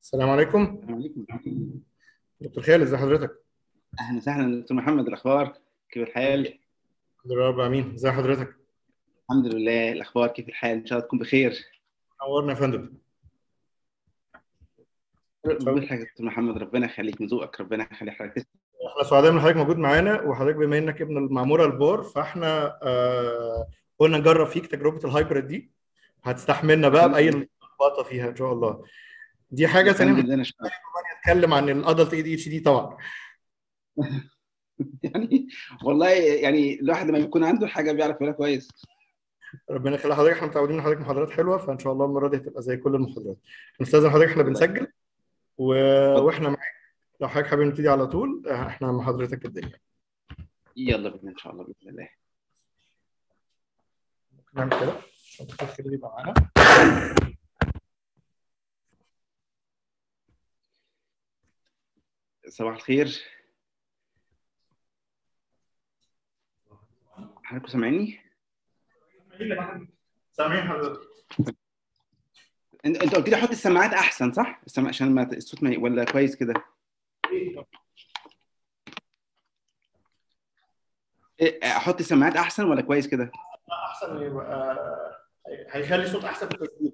السلام عليكم السلام عليكم دكتور خالد ازي حضرتك؟ اهلا وسهلا دكتور محمد الاخبار كيف الحال؟ الحمد لله رب العالمين ازي حضرتك؟ الحمد لله الاخبار كيف الحال ان شاء الله تكون بخير نورنا يا فندم بقول حاجه دكتور محمد ربنا يخليك من ذوقك ربنا يخلي حضرتك احنا سعداء ان حضرتك موجود معانا وحضرتك بما انك ابن المعموره البار فاحنا آه قلنا نجرب فيك تجربه الهايبرد دي هتستحملنا بقى باي لخبطه فيها ان شاء الله دي حاجه ثانيه الحمد لله نشكرك. نتكلم عن الادلت اي دي اتش دي طبعا يعني والله يعني الواحد لما يكون عنده حاجه بيعرف يقولها كويس ربنا يخلي حضرتك احنا متعودين ان حضرتك محاضرات حلوه فان شاء الله المره دي هتبقى زي كل المحاضرات نستاذن حضرتك احنا بنسجل و... واحنا معاك لو حضرتك حابب نبتدي على طول احنا مع حضرتك الدنيا يلا بينا ان شاء الله باذن الله ممكن نعمل كده عشان الدكتور خالد يبقى معانا صباح الخير حضراتكم سامعيني؟ سامعين حضرتك انت انت قلت لي احط السماعات احسن صح؟ السماعة عشان ما الصوت ما ي- ولا كويس كده؟ إيه، احط السماعات احسن ولا كويس كده؟ احسن يبقى هيخلي الصوت احسن في التسجيل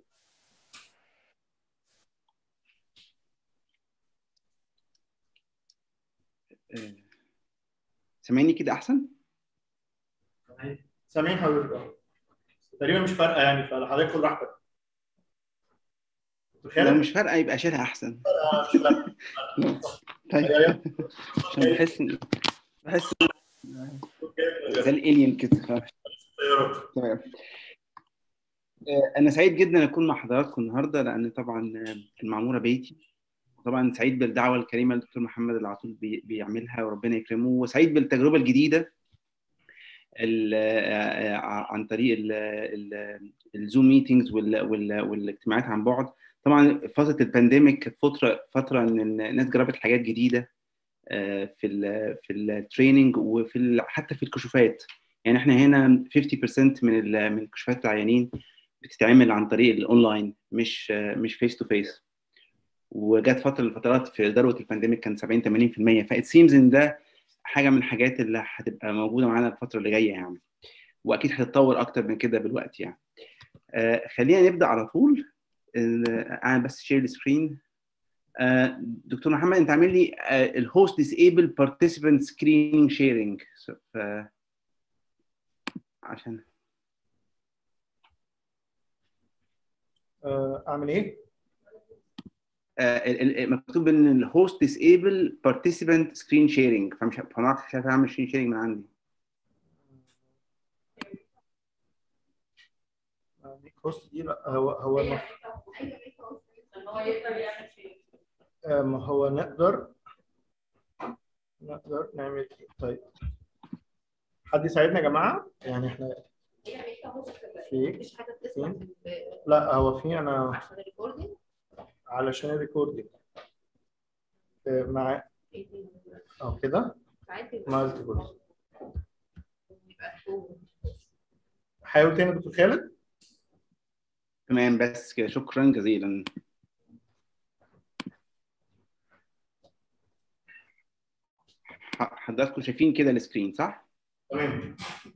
إيه، سامعيني كده احسن؟ سامعين حضرتك اه تقريبا مش فارقه يعني فحضرتك كل راحتك لو تخيل مش فارقه يبقى اشيلها احسن مش فارقه طيب أيوة. عشان بحس بحس زي الالين كده طيارات. تمام آه، انا سعيد جدا اكون مع حضراتكم النهارده لان طبعا آه، المعموره بيتي طبعا سعيد بالدعوه الكريمه للدكتور محمد اللي على طول بي- بيعملها وربنا يكرمه وسعيد بالتجربه الجديده ال- آه، آه، عن طريق ال- ال- الزوم ميتينجز وال- وال- والاجتماعات عن بعد طبعا فتره البانديميك كانت فتره فتره ان الناس جربت حاجات جديده آه، في ال في التريننج وفي ال- حتى في الكشوفات يعني احنا هنا 50% من ال- من كشوفات العيانين بتتعمل عن طريق الاونلاين مش آه، مش فيس تو فيس وجت فتره من الفترات في ذروه البانديميك كان 70 80% فات سيمز ان ده حاجه من الحاجات اللي هتبقى موجوده معانا الفتره اللي جايه يعني واكيد هتتطور اكتر من كده بالوقت يعني آه، خلينا نبدا على طول آه، انا بس شير السكرين آه، دكتور محمد انت عامل لي الهوست ديسيبل بارتيسيبنت سكريننج شيرنج عشان آه، اعمل ايه؟ آه، ال- ال- مكتوب ان الهوست ديسيبل بارتيسيبنت سكرين شيرنج فمش فما اعرفش مش عارف اعمل سكرين شيرنج من عندي الكوست دي لا هو هو الم- آه، ما هو نقدر نقدر نعمل ايه؟ طيب حد يساعدنا يا جماعه؟ يعني احنا في لا هو في انا علشان الريكوردينج آه، مع اه كده مالتي فويس حاول تاني يا دكتور خالد تمام بس كده شكرا جزيلا ح- حضراتكم شايفين كده السكرين صح؟ تمام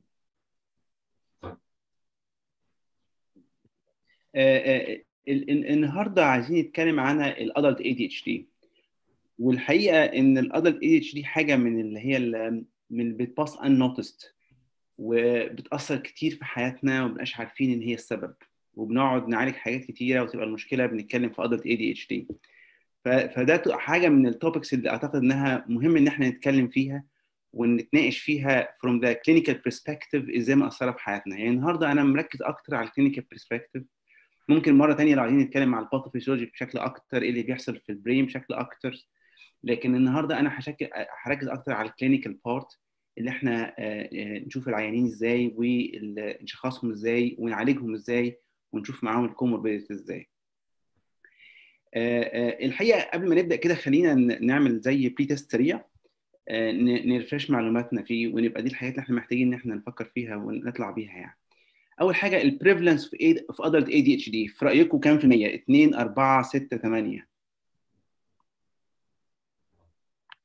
آه، آه، ال- ال- النهارده عايزين نتكلم عن الادلت اي دي اتش دي والحقيقه ان الادلت اي دي اتش دي حاجه من اللي هي ال- من اللي بتباس ان نوتست وبتاثر كتير في حياتنا ومبنبقاش عارفين ان هي السبب وبنقعد نعالج حاجات كتيره وتبقى المشكله بنتكلم في ادلت اي دي اتش دي فده ت- حاجه من التوبكس اللي اعتقد انها مهم ان احنا نتكلم فيها ونتناقش فيها from the clinical perspective ازاي مأثره في حياتنا يعني النهارده انا مركز اكتر على الكلينيكال perspective ممكن مره تانية لو عايزين نتكلم على الباثوفيسيولوجي بشكل اكتر ايه اللي بيحصل في البرين بشكل اكتر لكن النهارده انا هشكل هركز اكتر على الكلينيكال بارت اللي احنا آه، آه، نشوف العيانين ازاي ونشخصهم ازاي ونعالجهم ازاي ونشوف معاهم الكوموربيديتي ازاي آه، آه، الحقيقه قبل ما نبدا كده خلينا ن- نعمل زي بري تيست سريع آه، ن- نرفرش معلوماتنا فيه ونبقى دي الحاجات اللي احنا محتاجين ان احنا نفكر فيها ونطلع بيها يعني اول حاجه البريفلنس في في ادلت اي دي اتش دي في رايكم كام في الميه 2 4 6 8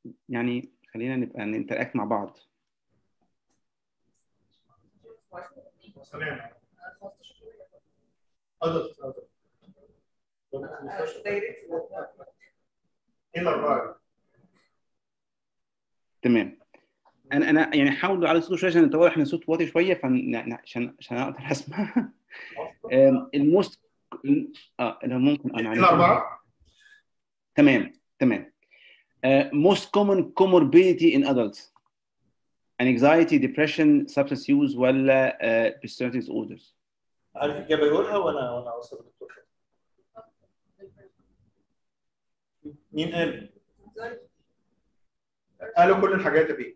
يعني خلينا نبقى ننتراكت مع بعض سلام أدلت ايه الاربعه تمام انا انا يعني حاولوا على صوت شويه عشان واضح ان الصوت واطي شويه فن- عشان عشان اقدر اسمع آم، الموست اه اللي ممكن انا ايه عندي- الاربعه؟ تمام تمام uh, most common comorbidity in adults anxiety depression substance use ولا uh, personality disorders عارف الاجابه يقولها وانا وانا اوصل للدكتور مين قال؟ قالوا كل الحاجات دي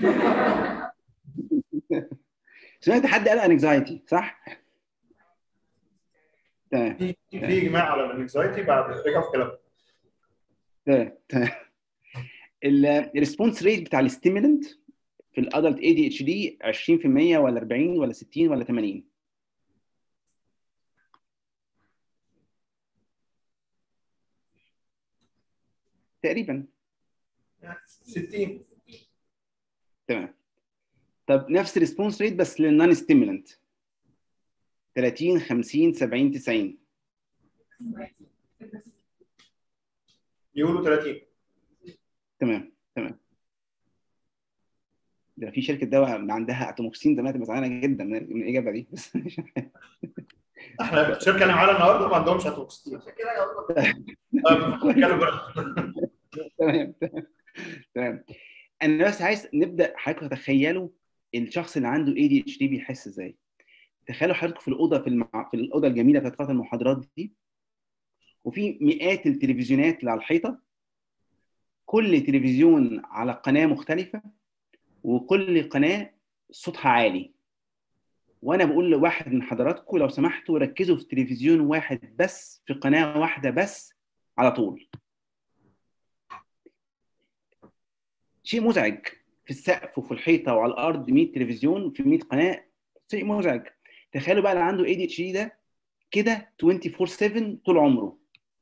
سمعت حد قال انكزايتي صح؟ تمام في في اجماع على الانكزايتي بعد رجعوا في كلامهم تمام تمام الريسبونس ريت بتاع الستيمولنت في الادلت اي دي اتش دي 20% ولا 40 ولا 60 ولا 80 تقريبا 60 تمام طب نفس الريسبونس ريت بس للنون ستيمولنت 30 50 70 90 يقولوا 30 تمام تمام ده في شركه دواء عندها اتوموكسين زمان تبقى زعلانه جدا من من الاجابه دي بس مش عارف. احنا الشركه اللي معانا النهارده ما عندهمش اتوكسين نتكلم بقى تمام تمام تمام انا بس عايز نبدا حضرتك تتخيلوا الشخص اللي عنده اي دي اتش دي بيحس ازاي تخيلوا حضرتك في الاوضه في, المع... في الاوضه الجميله بتاعت قاعه المحاضرات دي وفي مئات التلفزيونات اللي على الحيطه كل تلفزيون على قناه مختلفه وكل قناه صوتها عالي وانا بقول لواحد من حضراتكم لو سمحتوا ركزوا في تلفزيون واحد بس في قناه واحده بس على طول شيء مزعج في السقف وفي الحيطه وعلى الارض 100 تلفزيون في 100 قناه شيء مزعج تخيلوا بقى اللي عنده اي دي اتش دي ده كده 24 7 طول عمره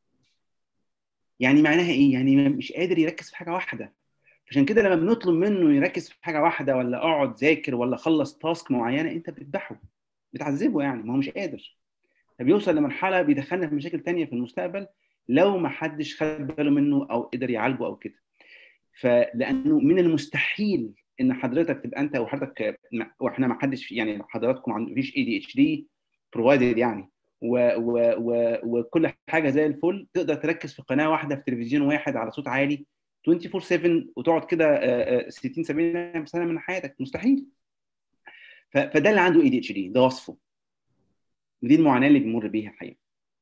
يعني معناها ايه يعني مش قادر يركز في حاجه واحده عشان كده لما بنطلب منه يركز في حاجه واحده ولا اقعد ذاكر ولا خلص تاسك معينه انت بتذبحه بتعذبه يعني ما هو مش قادر فبيوصل لمرحله بيدخلنا في مشاكل تانية في المستقبل لو ما حدش خد باله منه او قدر يعالجه او كده فلانه من المستحيل ان حضرتك تبقى انت وحضرتك واحنا ما حدش يعني حضراتكم ما فيش اي دي اتش دي بروفايدد يعني و و و وكل حاجه زي الفل تقدر تركز في قناه واحده في تلفزيون واحد على صوت عالي 24 7 وتقعد كده 60 70 سنه من حياتك مستحيل فده اللي عنده اي دي اتش دي ده وصفه ودي المعاناه اللي بيمر بيها الحقيقه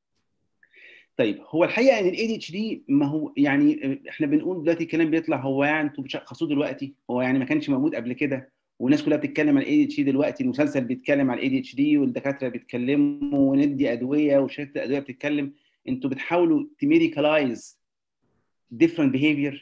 طيب هو الحقيقه ان الاي دي اتش دي ما هو يعني احنا بنقول دلوقتي الكلام بيطلع هو يعني انتوا بتشخصوه دلوقتي هو يعني ما كانش موجود قبل كده والناس كلها بتتكلم عن الاي دي اتش دي دلوقتي المسلسل بيتكلم عن الاي دي اتش دي والدكاتره بيتكلموا وندي ادويه وشركه الادويه بتتكلم انتوا بتحاولوا تميديكالايز different behavior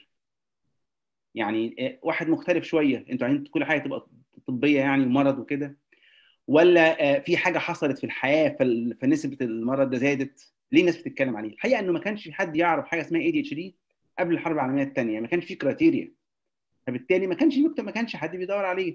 يعني واحد مختلف شويه انتوا عايزين كل حاجه تبقى طبيه يعني ومرض وكده ولا في حاجه حصلت في الحياه فنسبه المرض ده زادت ليه الناس بتتكلم عليه؟ الحقيقه انه ما كانش في حد يعرف حاجه اسمها اي دي اتش دي قبل الحرب العالميه الثانيه ما كانش في كرايتيريا فبالتالي ما كانش ما كانش حد بيدور عليه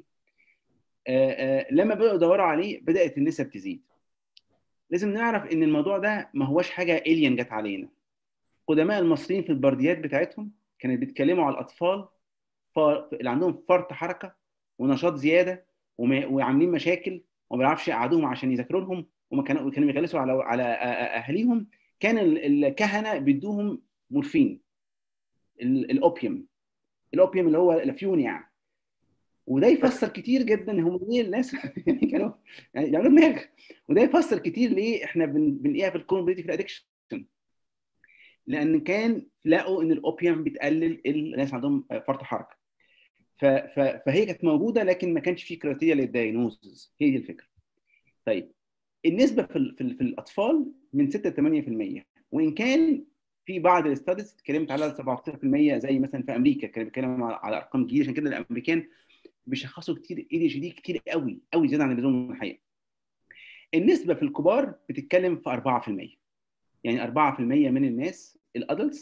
آآ آآ لما بداوا يدوروا عليه بدات النسب تزيد لازم نعرف ان الموضوع ده ما هوش حاجه الين جت علينا قدماء المصريين في البرديات بتاعتهم كانوا بيتكلموا على الاطفال اللي عندهم فرط حركه ونشاط زياده وعاملين مشاكل وما بيعرفش يقعدوهم عشان يذاكروا لهم وما كانوا كانوا بيغلسوا على على اهاليهم كان الكهنه بيدوهم مورفين الاوبيوم الاوبيوم اللي هو الافيون يعني وده يفسر كتير جدا هم ليه الناس يعني كانوا يعني بيعملوا دماغ وده يفسر كتير ليه احنا بنلاقيها في الكومبليتي في الادكشن لان كان لقوا ان الاوبيوم بتقلل الناس عندهم فرط حركه فهي كانت موجوده لكن ما كانش في كرايتيريا للدايجنوزز هي دي الفكره طيب النسبه في, ال في, ال في الاطفال من 6 ل 8% وان كان في بعض الاستاديز اتكلمت على 17% زي مثلا في امريكا كانوا بيتكلموا على ارقام كبيره عشان كده الامريكان بيشخصوا كتير اي دي اتش دي كتير قوي قوي زياده عن اللزوم الحقيقه النسبه في الكبار بتتكلم في 4% يعني 4% من الناس الادلتس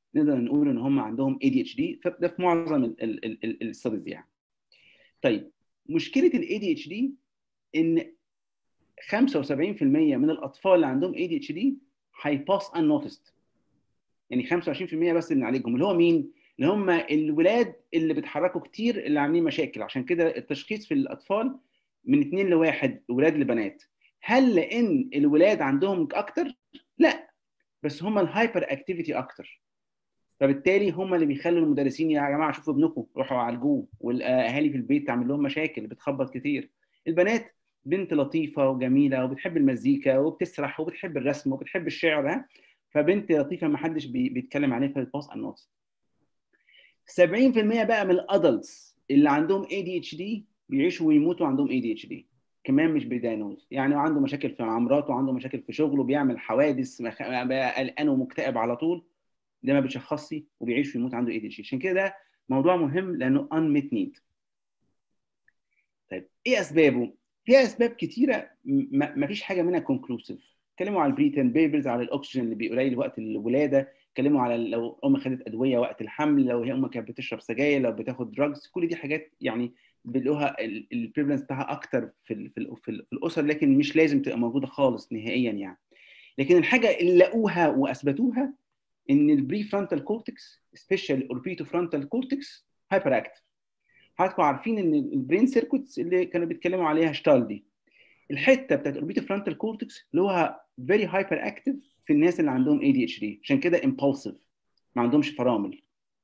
نقدر نقول ان هم عندهم اي دي اتش دي ده في معظم الستاديز يعني طيب مشكله الاي دي اتش دي ان 75% من الاطفال اللي عندهم اي دي اتش دي هيباس ان نوتست يعني 25% بس اللي نعالجهم اللي هو مين؟ اللي هم الولاد اللي بيتحركوا كتير اللي عاملين مشاكل عشان كده التشخيص في الاطفال من اثنين لواحد ولاد لبنات هل لان الولاد عندهم اكتر؟ لا بس هم الهايبر اكتيفيتي اكتر فبالتالي هم اللي بيخلوا المدرسين يا جماعه شوفوا ابنكم روحوا عالجوه والاهالي في البيت تعمل لهم مشاكل بتخبط كتير البنات بنت لطيفه وجميله وبتحب المزيكا وبتسرح وبتحب الرسم وبتحب الشعر ها فبنت لطيفه ما حدش بي بيتكلم عليها في الباس النوتس 70% بقى من الادلتس اللي عندهم اي دي اتش دي بيعيشوا ويموتوا عندهم اي دي اتش دي كمان مش بيداينوز يعني عنده مشاكل في مراته وعنده مشاكل في شغله بيعمل حوادث بقى قلقان ومكتئب على طول ده ما بيتشخصش وبيعيش ويموت عنده اي دي اتش عشان كده ده موضوع مهم لانه unmet need طيب ايه اسبابه؟ في اسباب كتيره ما فيش حاجه منها كونكلوسيف اتكلموا على البريتن بيبرز على الاكسجين اللي قليل وقت الولاده اتكلموا على لو ام خدت ادويه وقت الحمل لو هي ام كانت بتشرب سجاير لو بتاخد دراجز كل دي حاجات يعني بيلاقوها البريفلنس بتاعها اكتر في ال في, ال في, ال في الاسر لكن مش لازم تبقى موجوده خالص نهائيا يعني لكن الحاجه اللي لقوها واثبتوها ان البري فرونتال كورتكس سبيشال اوربيتو فرونتال كورتكس هايبر اكتف حضراتكم عارفين ان البرين سيركتس اللي كانوا بيتكلموا عليها شتال دي الحته بتاعت اوربيتو فرونتال كورتكس اللي هو فيري هايبر اكتف في الناس اللي عندهم اي دي اتش دي عشان كده امبولسيف ما عندهمش فرامل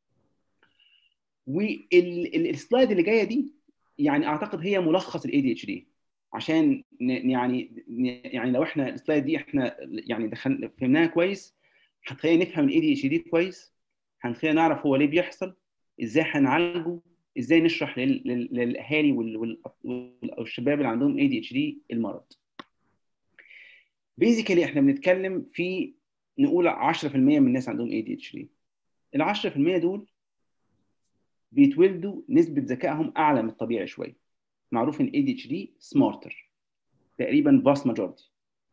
والسلايد اللي جايه دي يعني اعتقد هي ملخص الاي دي اتش دي عشان يعني يعني لو احنا السلايد دي احنا يعني دخلنا فهمناها كويس هتخلينا نفهم الاي دي اتش دي كويس هنخلينا نعرف هو ليه بيحصل ازاي هنعالجه ازاي نشرح للاهالي والشباب اللي عندهم اي دي اتش دي المرض بيزيكالي احنا بنتكلم في نقول 10% من الناس عندهم اي دي اتش دي ال 10% دول بيتولدوا نسبه ذكائهم اعلى من الطبيعي شويه معروف ان اي دي اتش دي سمارتر تقريبا فاست ماجورتي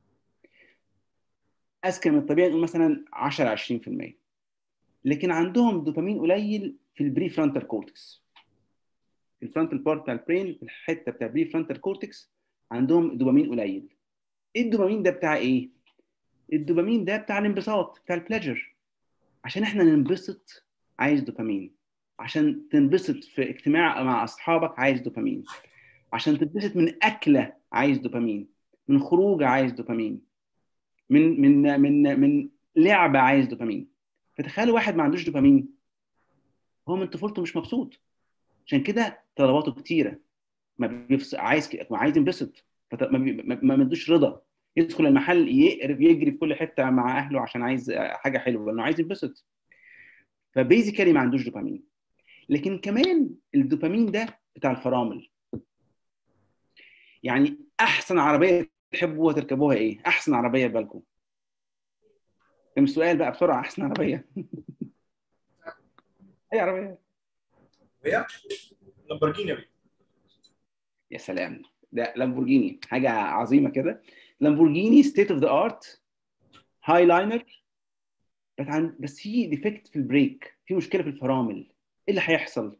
اذكى من الطبيعي نقول مثلا 10 20% لكن عندهم دوبامين قليل في البري فرونتال كورتكس الفرونتال بارت بتاع البرين في الحته بتاع البري فرونتال كورتكس عندهم دوبامين قليل ايه الدوبامين ده بتاع ايه الدوبامين ده بتاع الانبساط بتاع البليجر عشان احنا ننبسط عايز دوبامين عشان تنبسط في اجتماع مع اصحابك عايز دوبامين عشان تنبسط من اكله عايز دوبامين من خروجه عايز دوبامين من من من من لعبه عايز دوبامين فتخيلوا واحد ما عندوش دوبامين هو من طفولته مش مبسوط عشان كده طلباته كتيره ما بيفس... عايز ك... عايز ينبسط فت... ما, بي... ما عندوش رضا يدخل المحل يقرف يجري في كل حته مع اهله عشان عايز حاجه حلوه لانه عايز ينبسط فبيزيكالي ما عندوش دوبامين لكن كمان الدوبامين ده بتاع الفرامل يعني احسن عربيه تحبوها تركبوها ايه احسن عربيه بالكم كم السؤال بقى بسرعه احسن عربيه اي عربيه هي لامبورجيني يا سلام ده لامبورجيني حاجه عظيمه كده لامبورجيني ستيت اوف ذا ارت هاي لاينر بس عن بس في ديفكت في البريك في مشكله في الفرامل ايه اللي هيحصل؟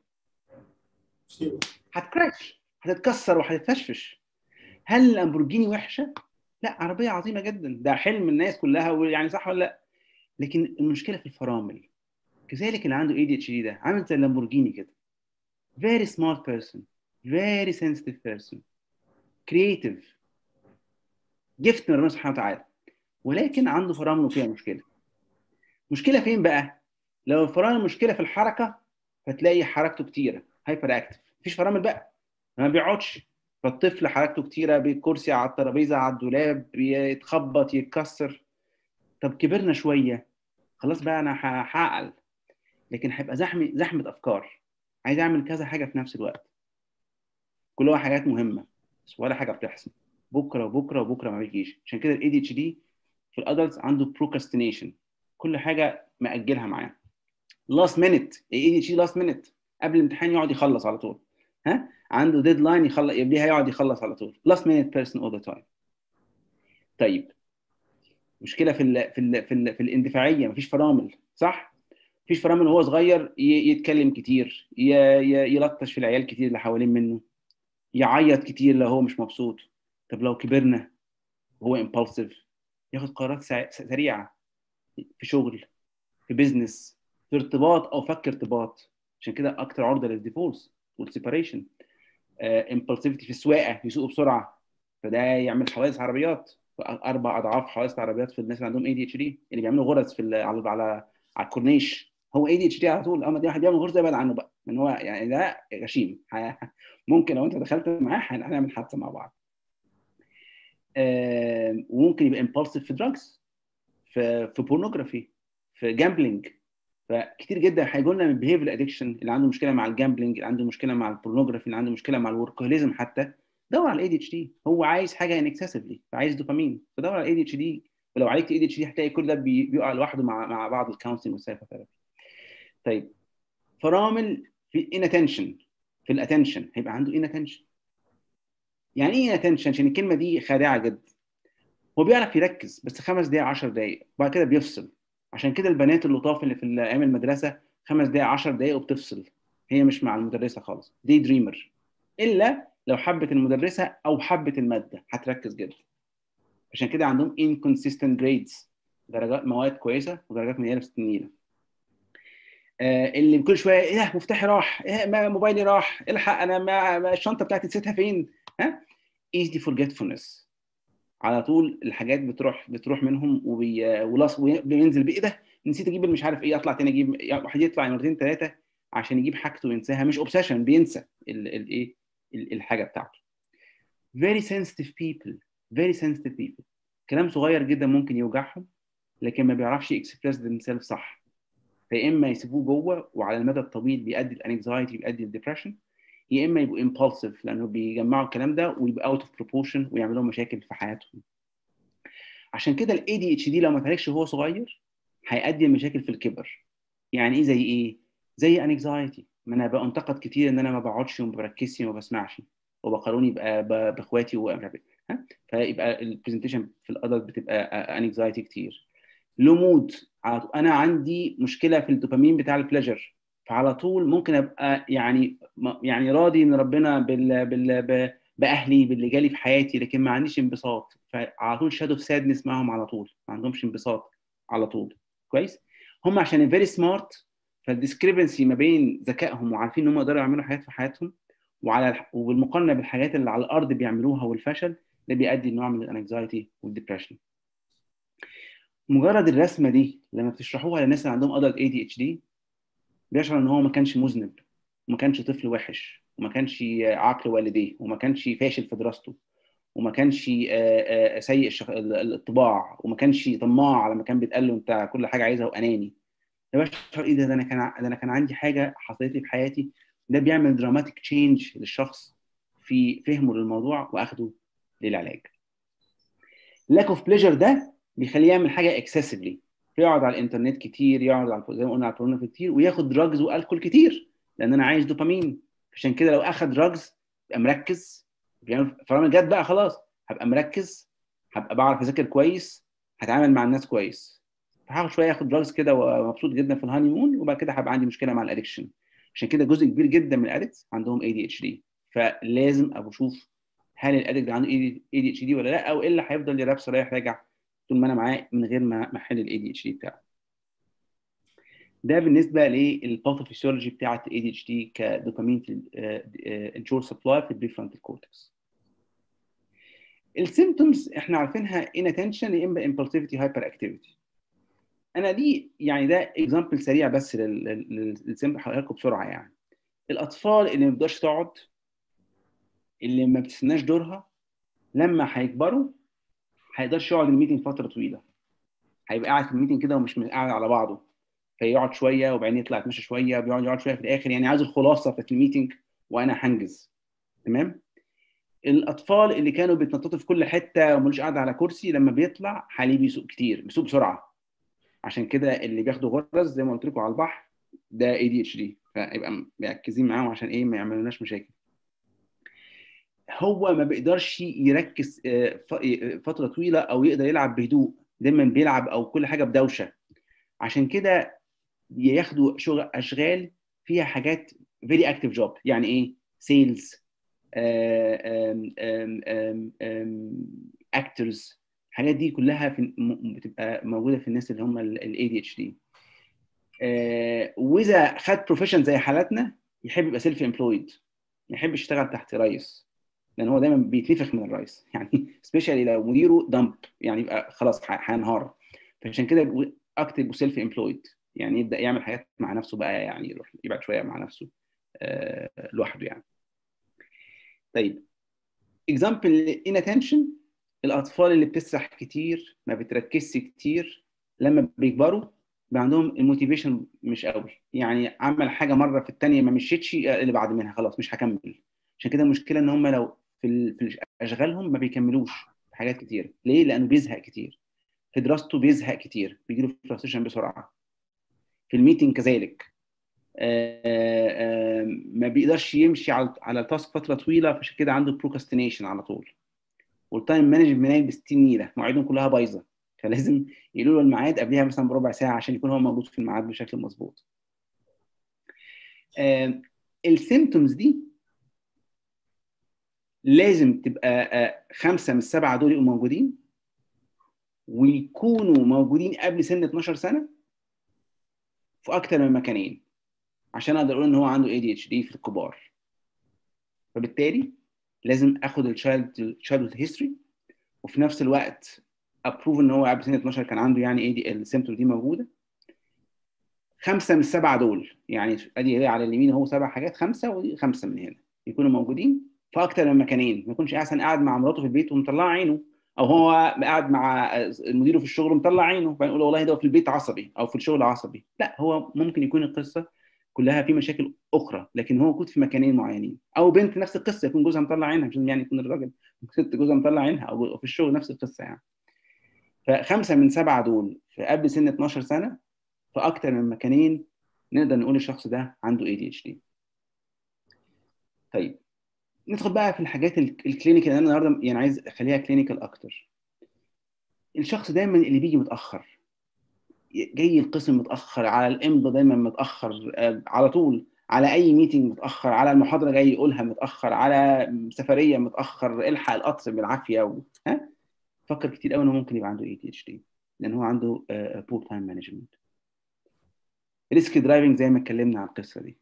هتكراش هتتكسر وهتتفشفش هل اللامبورجيني وحشه؟ لا عربيه عظيمه جدا ده حلم الناس كلها ويعني صح ولا لا؟ لكن المشكله في الفرامل كذلك اللي عنده اي دي اتش دي ده عامل زي اللامبورجيني كده very smart person very sensitive person creative جفت من ربنا سبحانه وتعالى ولكن عنده فرامل وفيها مشكله مشكله فين بقى لو الفرامل مشكله في الحركه فتلاقي حركته كتيره هايبر اكتف مفيش فرامل بقى ما بيقعدش فالطفل حركته كتيره بالكرسي على الترابيزه على الدولاب بيتخبط يتكسر طب كبرنا شويه خلاص بقى انا هعقل لكن هيبقى زحمه زحمه افكار عايز اعمل كذا حاجه في نفس الوقت كلها حاجات مهمه بس ولا حاجه بتحصل بكره وبكره وبكره ما بيجيش عشان كده الاي دي اتش دي في الادلتس عنده بروكاستينيشن كل حاجه ماجلها معاه لاست مينيت الاي دي اتش دي لاست مينيت قبل الامتحان يقعد يخلص على طول ها عنده ديدلاين يخلص قبليها يقعد يخلص على طول لاست مينيت بيرسون اول ذا تايم طيب مشكله في ال في ال في, ال في الاندفاعيه مفيش فرامل صح مفيش فرامل وهو صغير يتكلم كتير يلطش في العيال كتير اللي حوالين منه يعيط كتير لو هو مش مبسوط طب لو كبرنا وهو امبulsive ياخد قرارات سريعه في شغل في بيزنس في ارتباط او فك ارتباط عشان كده اكتر عرضه للديفولس والسيبريشن امبulsivity في السواقه يسوق بسرعه فده يعمل حوادث عربيات اربع اضعاف حوادث عربيات في الناس اللي عندهم اي دي اتش دي اللي بيعملوا غرز في على على على الكورنيش هو اي دي اتش دي على طول اما دي واحد بيعمل غرزه يبعد عنه بقى ان هو يعني ده غشيم ممكن لو انت دخلت معاه هنعمل حادثه مع بعض وممكن يبقى امبulsive في دراجز في في بورنوجرافي في جامبلينج فكتير جدا هيجوا لنا من بيهيفير ادكشن اللي عنده مشكله مع الجامبلينج اللي عنده مشكله مع البورنوجرافي اللي عنده مشكله مع الوركهوليزم حتى دور على الاي دي اتش دي هو عايز حاجه ان اكسسفلي فعايز دوبامين فدور على الاي دي اتش دي ولو عالجت اي دي اتش دي هتلاقي كل ده بيقع لوحده مع مع بعض الكونسلنج والسايكوثيرابي طيب فرامل في ان اتنشن في الاتنشن هيبقى عنده ان اتنشن يعني ايه اتنشن عشان الكلمه دي خادعه جدا هو بيعرف يركز بس خمس دقائق 10 دقائق وبعد كده بيفصل عشان كده البنات اللطاف اللي في ايام المدرسه خمس دقائق 10 دقائق وبتفصل هي مش مع المدرسه خالص دي دريمر الا لو حبت المدرسه او حبت الماده هتركز جدا عشان كده عندهم inconsistent grades درجات مواد كويسه ودرجات منيله في النيله آه اللي كل شويه ايه مفتاحي راح ايه ما موبايلي راح الحق انا ما, ما الشنطه بتاعتي نسيتها فين ها easy forgetfulness على طول الحاجات بتروح بتروح منهم وبي... ولاص وبينزل بايه ده نسيت اجيب مش عارف ايه اطلع تاني اجيب واحد يطلع مرتين ثلاثه عشان يجيب حاجته وينساها مش اوبسيشن بينسى الايه الحاجه بتاعته very sensitive people very sensitive people كلام صغير جدا ممكن يوجعهم لكن ما بيعرفش يكسبريس themselves صح فيا اما يسيبوه جوه وعلى المدى الطويل بيؤدي الانكزايتي بيؤدي الدبريشن يا اما يبقوا impulsive لانه بيجمعوا الكلام ده ويبقى اوت اوف بروبورشن ويعمل لهم مشاكل في حياتهم عشان كده الاي دي اتش دي لو ما اتعالجش وهو صغير هيؤدي لمشاكل في الكبر يعني ايه زي ايه زي انكزايتي ما انا بنتقد كتير ان انا ما بقعدش وما بركزش وما بسمعش وبقارني بقى باخواتي ومش عارف ها فيبقى البرزنتيشن في الادلت بتبقى انكزايتي كتير له مود انا عندي مشكله في الدوبامين بتاع البليجر فعلى طول ممكن ابقى يعني يعني راضي من ربنا بال بال باهلي باللي جالي في حياتي لكن ما عنديش انبساط فعلى طول شادو سادنس معاهم على طول ما عندهمش انبساط على طول كويس هم عشان فيري سمارت فالديسكريبنسي ما بين ذكائهم وعارفين ان هم يقدروا يعملوا حاجات في حياتهم وعلى وبالمقارنه بالحاجات اللي على الارض بيعملوها والفشل ده بيؤدي لنوع من الانكزايتي والدبريشن مجرد الرسمه دي لما بتشرحوها للناس اللي عندهم ادلت اي دي اتش دي بيشعر ان هو ما كانش مذنب وما كانش طفل وحش وما كانش عاقل والديه وما كانش فاشل في دراسته وما كانش سيء الطباع وما كانش طماع لما كان بيتقال له انت كل حاجه عايزها واناني ده بشعر ايه ده, ده انا كان ده انا كان عندي حاجه حصلت لي في حياتي ده بيعمل دراماتيك تشينج للشخص في فهمه للموضوع واخده للعلاج lack of pleasure ده بيخليه يعمل حاجه اكسسفلي يقعد على الانترنت كتير يقعد على زي ما قلنا على البورنوجرافي كتير وياخد دراجز والكول كتير لان انا عايز دوبامين عشان كده لو اخد دراجز يبقى مركز بيعمل فرامل جت بقى خلاص هبقى مركز هبقى بعرف اذاكر كويس هتعامل مع الناس كويس فهاخد شويه اخد دراجز كده ومبسوط جدا في الهاني مون وبعد كده هبقى عندي مشكله مع الادكشن عشان كده جزء كبير جدا من الادكتس عندهم اي دي اتش دي فلازم ابقى اشوف هل الادكت عنده اي دي اتش دي ولا لا او الا هيفضل يرابس رايح راجع طول ما انا معاه من غير ما احل الاي دي اتش دي بتاعه ده بالنسبه للباثوفيسيولوجي بتاعه الاي دي اتش دي كدوبامين في الجور سبلاي في البريفرونتال كورتكس السيمتومز احنا عارفينها اناتنشن يا اما امبulsivity هايبر اكتيفيتي انا دي يعني ده اكزامبل سريع بس للسيمبل هقولها لكم بسرعه يعني الاطفال اللي ما بتقدرش تقعد اللي ما بتستناش دورها لما هيكبروا هيقدرش يقعد الميتنج فتره طويله هيبقى قاعد في الميتنج كده ومش قاعد على بعضه فيقعد شويه وبعدين يطلع يتمشى شويه وبيقعد يقعد شويه في الاخر يعني عايز الخلاصه بتاعت الميتنج وانا هنجز تمام الاطفال اللي كانوا بيتنططوا في كل حته وملوش قاعده على كرسي لما بيطلع حاليه بيسوق كتير بيسوق بسرعه عشان كده اللي بياخدوا غرز زي ما قلت لكم على البحر ده اي دي اتش دي فيبقى مركزين معاهم عشان ايه ما يعملوناش مشاكل هو ما بيقدرش يركز فتره طويله او يقدر يلعب بهدوء دايما بيلعب او كل حاجه بدوشه عشان كده ياخدوا شغل اشغال فيها حاجات فيري اكتف جوب يعني ايه سيلز اكترز الحاجات دي كلها في بتبقى موجوده في الناس اللي هم الاي دي اتش دي واذا خد بروفيشن زي حالاتنا يحب يبقى سيلف امبلويد ما يحبش يشتغل تحت رئيس لان هو دايما بيتنفخ من الرئيس يعني سبيشالي لو مديره دمب يعني يبقى خلاص هينهار فعشان كده اكتب سيلف امبلويد يعني يبدا يعمل حاجات مع نفسه بقى يعني يروح يبعد شويه مع نفسه آه لوحده يعني طيب اكزامبل ان اتنشن الاطفال اللي بتسرح كتير ما بتركزش كتير لما بيكبروا بيبقى عندهم الموتيفيشن مش قوي يعني عمل حاجه مره في الثانيه ما مشيتش اللي بعد منها خلاص مش هكمل عشان كده المشكله ان هم لو في, في اشغالهم ما بيكملوش في حاجات كتير ليه لانه بيزهق كتير في دراسته بيزهق كتير بيجي له فرستريشن بسرعه في الميتنج كذلك آآ آآ ما بيقدرش يمشي على على التاسك فتره طويله فعشان كده عنده بروكاستينيشن على طول والتايم مانجمنت ب 60 نيله مواعيدهم كلها بايظه فلازم يقولوا له الميعاد قبلها مثلا بربع ساعه عشان يكون هو موجود في الميعاد بشكل مظبوط السيمتومز دي لازم تبقى خمسه من السبعه دول يبقوا موجودين ويكونوا موجودين قبل سن 12 سنه في اكتر من مكانين عشان اقدر اقول ان هو عنده ADHD في الكبار فبالتالي لازم اخد الشايلد تشايلد هيستوري وفي نفس الوقت ابروف ان هو قبل سن 12 كان عنده يعني ايه السيمتوم دي موجوده خمسه من السبعه دول يعني ادي على اليمين اهو سبع حاجات خمسه ودي خمسه من هنا يكونوا موجودين في اكتر من مكانين ما يكونش احسن قاعد مع مراته في البيت ومطلع عينه او هو قاعد مع مديره في الشغل ومطلع عينه فنقول والله ده في البيت عصبي او في الشغل عصبي لا هو ممكن يكون القصه كلها في مشاكل اخرى لكن هو موجود في مكانين معينين او بنت نفس القصه يكون جوزها مطلع عينها مش يعني يكون الراجل ست جوزها مطلع عينها او في الشغل نفس القصه يعني فخمسه من سبعه دول في قبل سن 12 سنه في اكتر من مكانين نقدر نقول الشخص ده عنده ADHD طيب ندخل بقى في الحاجات الكلينيكال انا النهارده يعني عايز اخليها كلينيكال اكتر الشخص دايما اللي بيجي متاخر جاي القسم متاخر على الامضه دايما متاخر على طول على اي ميتنج متاخر على المحاضره جاي يقولها متاخر على سفريه متاخر الحق القطر بالعافيه و... ها فكر كتير قوي انه ممكن يبقى عنده ADHD لان هو عنده بور تايم مانجمنت ريسك درايفنج زي ما اتكلمنا عن القصه دي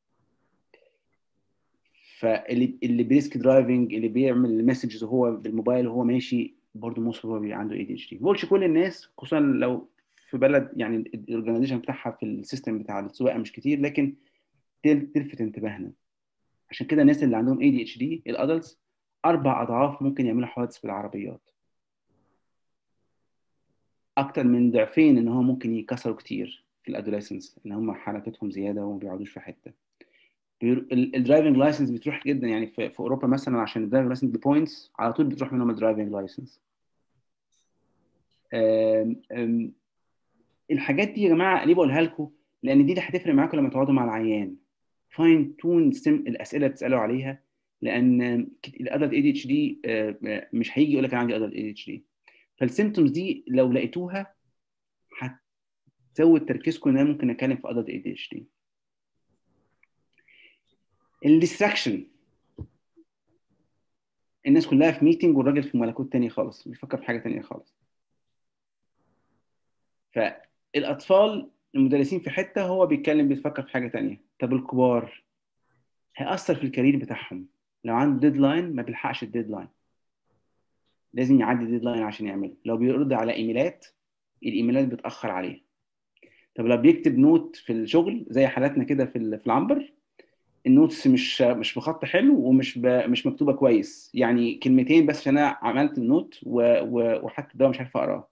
فاللي اللي بريسك درايفنج اللي بيعمل مسجز وهو بالموبايل وهو ماشي برضه موست هو عنده اي دي اتش دي ما بقولش كل الناس خصوصا لو في بلد يعني الاورجنايزيشن بتاعها في السيستم بتاع السواقه مش كتير لكن تلفت انتباهنا عشان كده الناس اللي عندهم اي دي اتش دي الادلتس اربع اضعاف ممكن يعملوا حوادث بالعربيات اكتر من ضعفين ان هو ممكن يكسروا كتير في الادوليسنس ان هم حركتهم زياده وما بيقعدوش في حته الدرايفنج لايسنس بتروح جدا يعني في, في اوروبا مثلا عشان الدرايفنج لايسنس بوينتس على طول بتروح منهم الدرايفنج لايسنس الحاجات دي يا جماعه ليه بقولها لكم لان دي اللي هتفرق معاكم لما تقعدوا مع العيان فاين تون الاسئله اللي بتسالوا عليها لان الادلت اي دي اتش دي مش هيجي يقول لك انا عندي ادلت اي دي اتش دي فالسيمتومز دي لو لقيتوها هتزود تركيزكم ان انا ممكن اتكلم في ادلت اي دي اتش دي الديستراكشن الناس كلها في ميتنج والراجل في ملكوت تاني خالص بيفكر في حاجه تانية خالص فالاطفال المدرسين في حته هو بيتكلم بيفكر في حاجه تانية طب الكبار هيأثر في الكارير بتاعهم لو عنده ديدلاين ما بيلحقش الديدلاين لازم يعدي ديدلاين عشان يعمله لو بيرد على ايميلات الايميلات بتاخر عليه طب لو بيكتب نوت في الشغل زي حالاتنا كده في في العنبر النوتس مش مش بخط حلو ومش ب... مش مكتوبه كويس يعني كلمتين بس عشان انا عملت النوت و... و... وحتى ده مش عارف اقراه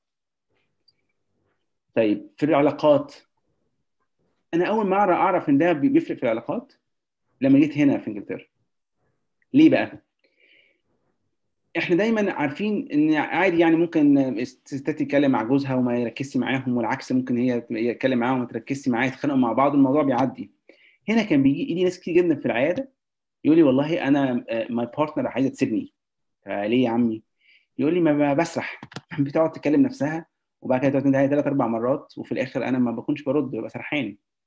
طيب في العلاقات انا اول ما اعرف ان ده بيفرق في العلاقات لما جيت هنا في انجلترا ليه بقى احنا دايما عارفين ان عادي يعني ممكن الستات تتكلم مع جوزها وما يركزش معاهم والعكس ممكن هي تتكلم معاهم وما تركزش معاه يتخانقوا مع بعض الموضوع بيعدي هنا كان بيجي لي ناس كتير جدا في العياده يقول لي والله انا ماي بارتنر عايزه تسيبني فليه يا عمي؟ يقول لي ما بسرح بتقعد تكلم نفسها وبعد كده تقعد ثلاث اربع مرات وفي الاخر انا ما بكونش برد ببقى سرحان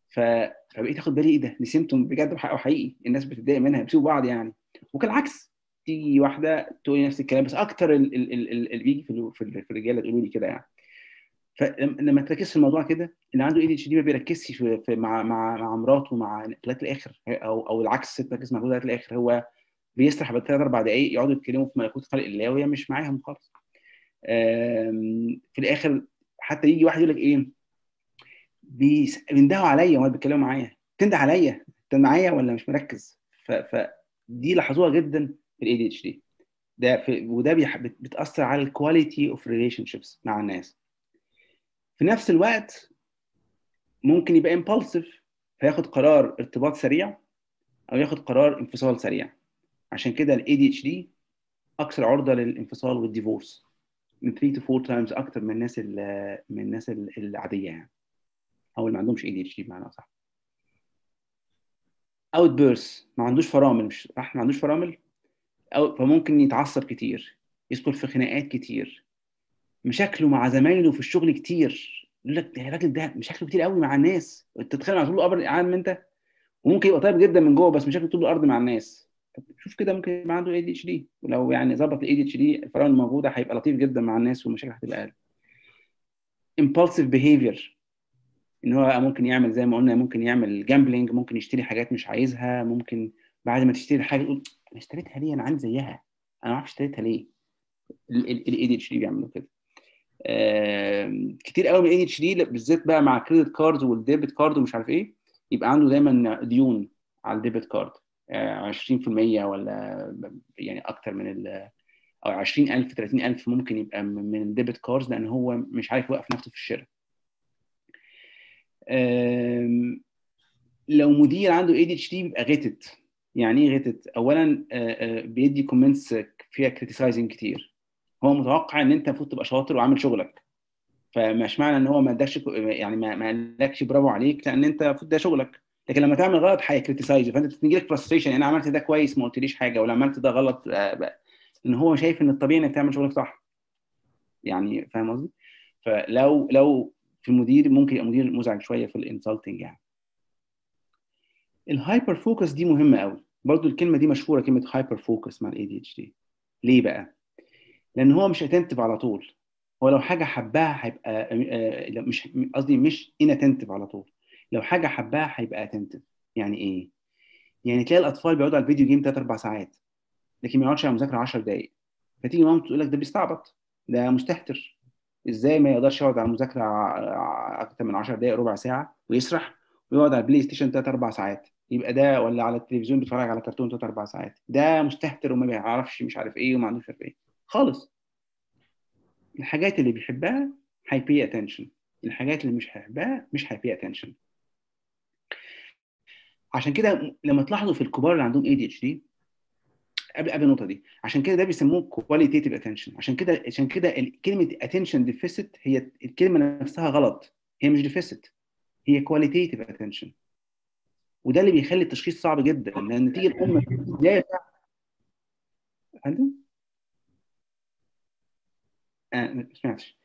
ف... فبقيت اخد بالي ايه ده دي سيمتوم بجد وحقه حقيقي الناس بتتضايق منها بيسيبوا بعض يعني وكالعكس تيجي واحده تقول نفس الكلام بس اكتر اللي بيجي في في الرجاله تقولوا لي كده يعني فلما تركز في الموضوع كده اللي عنده اي دي اتش دي ما بيركزش في, في مع مع مع مراته مع لغايه الاخر او او العكس الست تركز مع لغايه الاخر هو بيسرح بعد ثلاث اربع دقائق يقعدوا يتكلموا في ملكوت خلق الله وهي مش معاهم خالص. في الاخر حتى يجي واحد يقول لك ايه بيندهوا عليا وما بيتكلموا معايا تنده عليا انت معايا ولا مش مركز فدي لاحظوها جدا في الاي دي اتش دي ده في وده بتاثر على الكواليتي اوف ريليشن شيبس مع الناس في نفس الوقت ممكن يبقى امبulsive فياخد قرار ارتباط سريع او ياخد قرار انفصال سريع عشان كده الاي دي اتش دي اكثر عرضه للانفصال والديفورس من 3 to 4 تايمز اكتر من الناس من الناس العاديه يعني او اللي ما عندهمش اي دي اتش دي بمعنى صح اوت بيرس ما عندوش فرامل مش راح ما عندوش فرامل أو فممكن يتعصب كتير يدخل في خناقات كتير مشاكله مع زمايله في الشغل كتير يقول لك ده الراجل ده مشاكله كتير قوي مع الناس انت تتخيل على طول الارض عالم انت وممكن يبقى طيب جدا من جوه بس مشاكله طول الارض مع الناس طب شوف كده ممكن يبقى عنده اي دي اتش دي ولو يعني ظبط الاي دي اتش دي الفرامل الموجوده هيبقى لطيف جدا مع الناس والمشاكل هتبقى اقل impulsive behavior ان هو ممكن يعمل زي ما قلنا ممكن يعمل جامبلينج ممكن يشتري حاجات مش عايزها ممكن بعد ما تشتري حاجه يقول انا اشتريتها ليه انا عايز زيها انا ما اعرفش اشتريتها ليه الاي دي اتش دي بيعملوا كده كتير قوي من الاي اتش دي بالذات بقى مع كريدت كارد والديبت كارد ومش عارف ايه يبقى عنده دايما ديون على الديبت كارد 20% ولا يعني اكتر من ال او 20000 30000 ممكن يبقى من الديبت كارد لان هو مش عارف يوقف نفسه في الشراء لو مدير عنده اي دي اتش دي بيبقى غتت يعني ايه غتت اولا بيدي كومنتس فيها كريتيسايزنج كتير هو متوقع ان انت المفروض تبقى شاطر وعامل شغلك فمش معنى ان هو ما ادكش يعني ما قالكش برافو عليك لان انت المفروض ده شغلك لكن لما تعمل غلط هيكريتيسايز فانت تيجي لك فرستريشن انا عملت ده كويس ما قلتليش حاجه ولا عملت ده غلط ان هو شايف ان الطبيعي انك تعمل شغلك صح يعني فاهم قصدي فلو لو في المدير ممكن يبقى مدير مزعج شويه في الانسلتنج يعني الهايبر فوكس دي مهمه قوي برضو الكلمه دي مشهوره كلمه هايبر فوكس مع الاي دي اتش دي ليه بقى لان هو مش اتنتف على طول هو لو حاجه حباها هيبقى مش قصدي مش اناتنتف على طول لو حاجه حباها هيبقى اتنتف يعني ايه يعني تلاقي الاطفال بيقعدوا على الفيديو جيم 3 4 ساعات لكن ما يقعدش على المذاكره 10 دقائق فتيجي مامته تقول لك ده بيستعبط ده مستهتر ازاي ما يقدرش يقعد على المذاكره اكتر من 10 دقائق ربع ساعه ويسرح ويقعد على البلاي ستيشن 3 4 ساعات يبقى ده ولا على التلفزيون بيتفرج على كرتون 3 4 ساعات ده مستهتر وما بيعرفش مش عارف ايه وما عندوش عارف ايه خالص الحاجات اللي بيحبها هيبي اتنشن الحاجات اللي مش هيحبها مش هيبي اتنشن عشان كده لما تلاحظوا في الكبار اللي عندهم اي دي اتش دي قبل قبل النقطه دي عشان كده ده بيسموه كواليتيتيف اتنشن عشان كده عشان كده كلمه اتنشن ديفيسيت هي الكلمه نفسها غلط هي مش ديفيسيت هي كواليتيتيف اتنشن وده اللي بيخلي التشخيص صعب جدا لان تيجي الام ازاي فندم آه ما سمعتش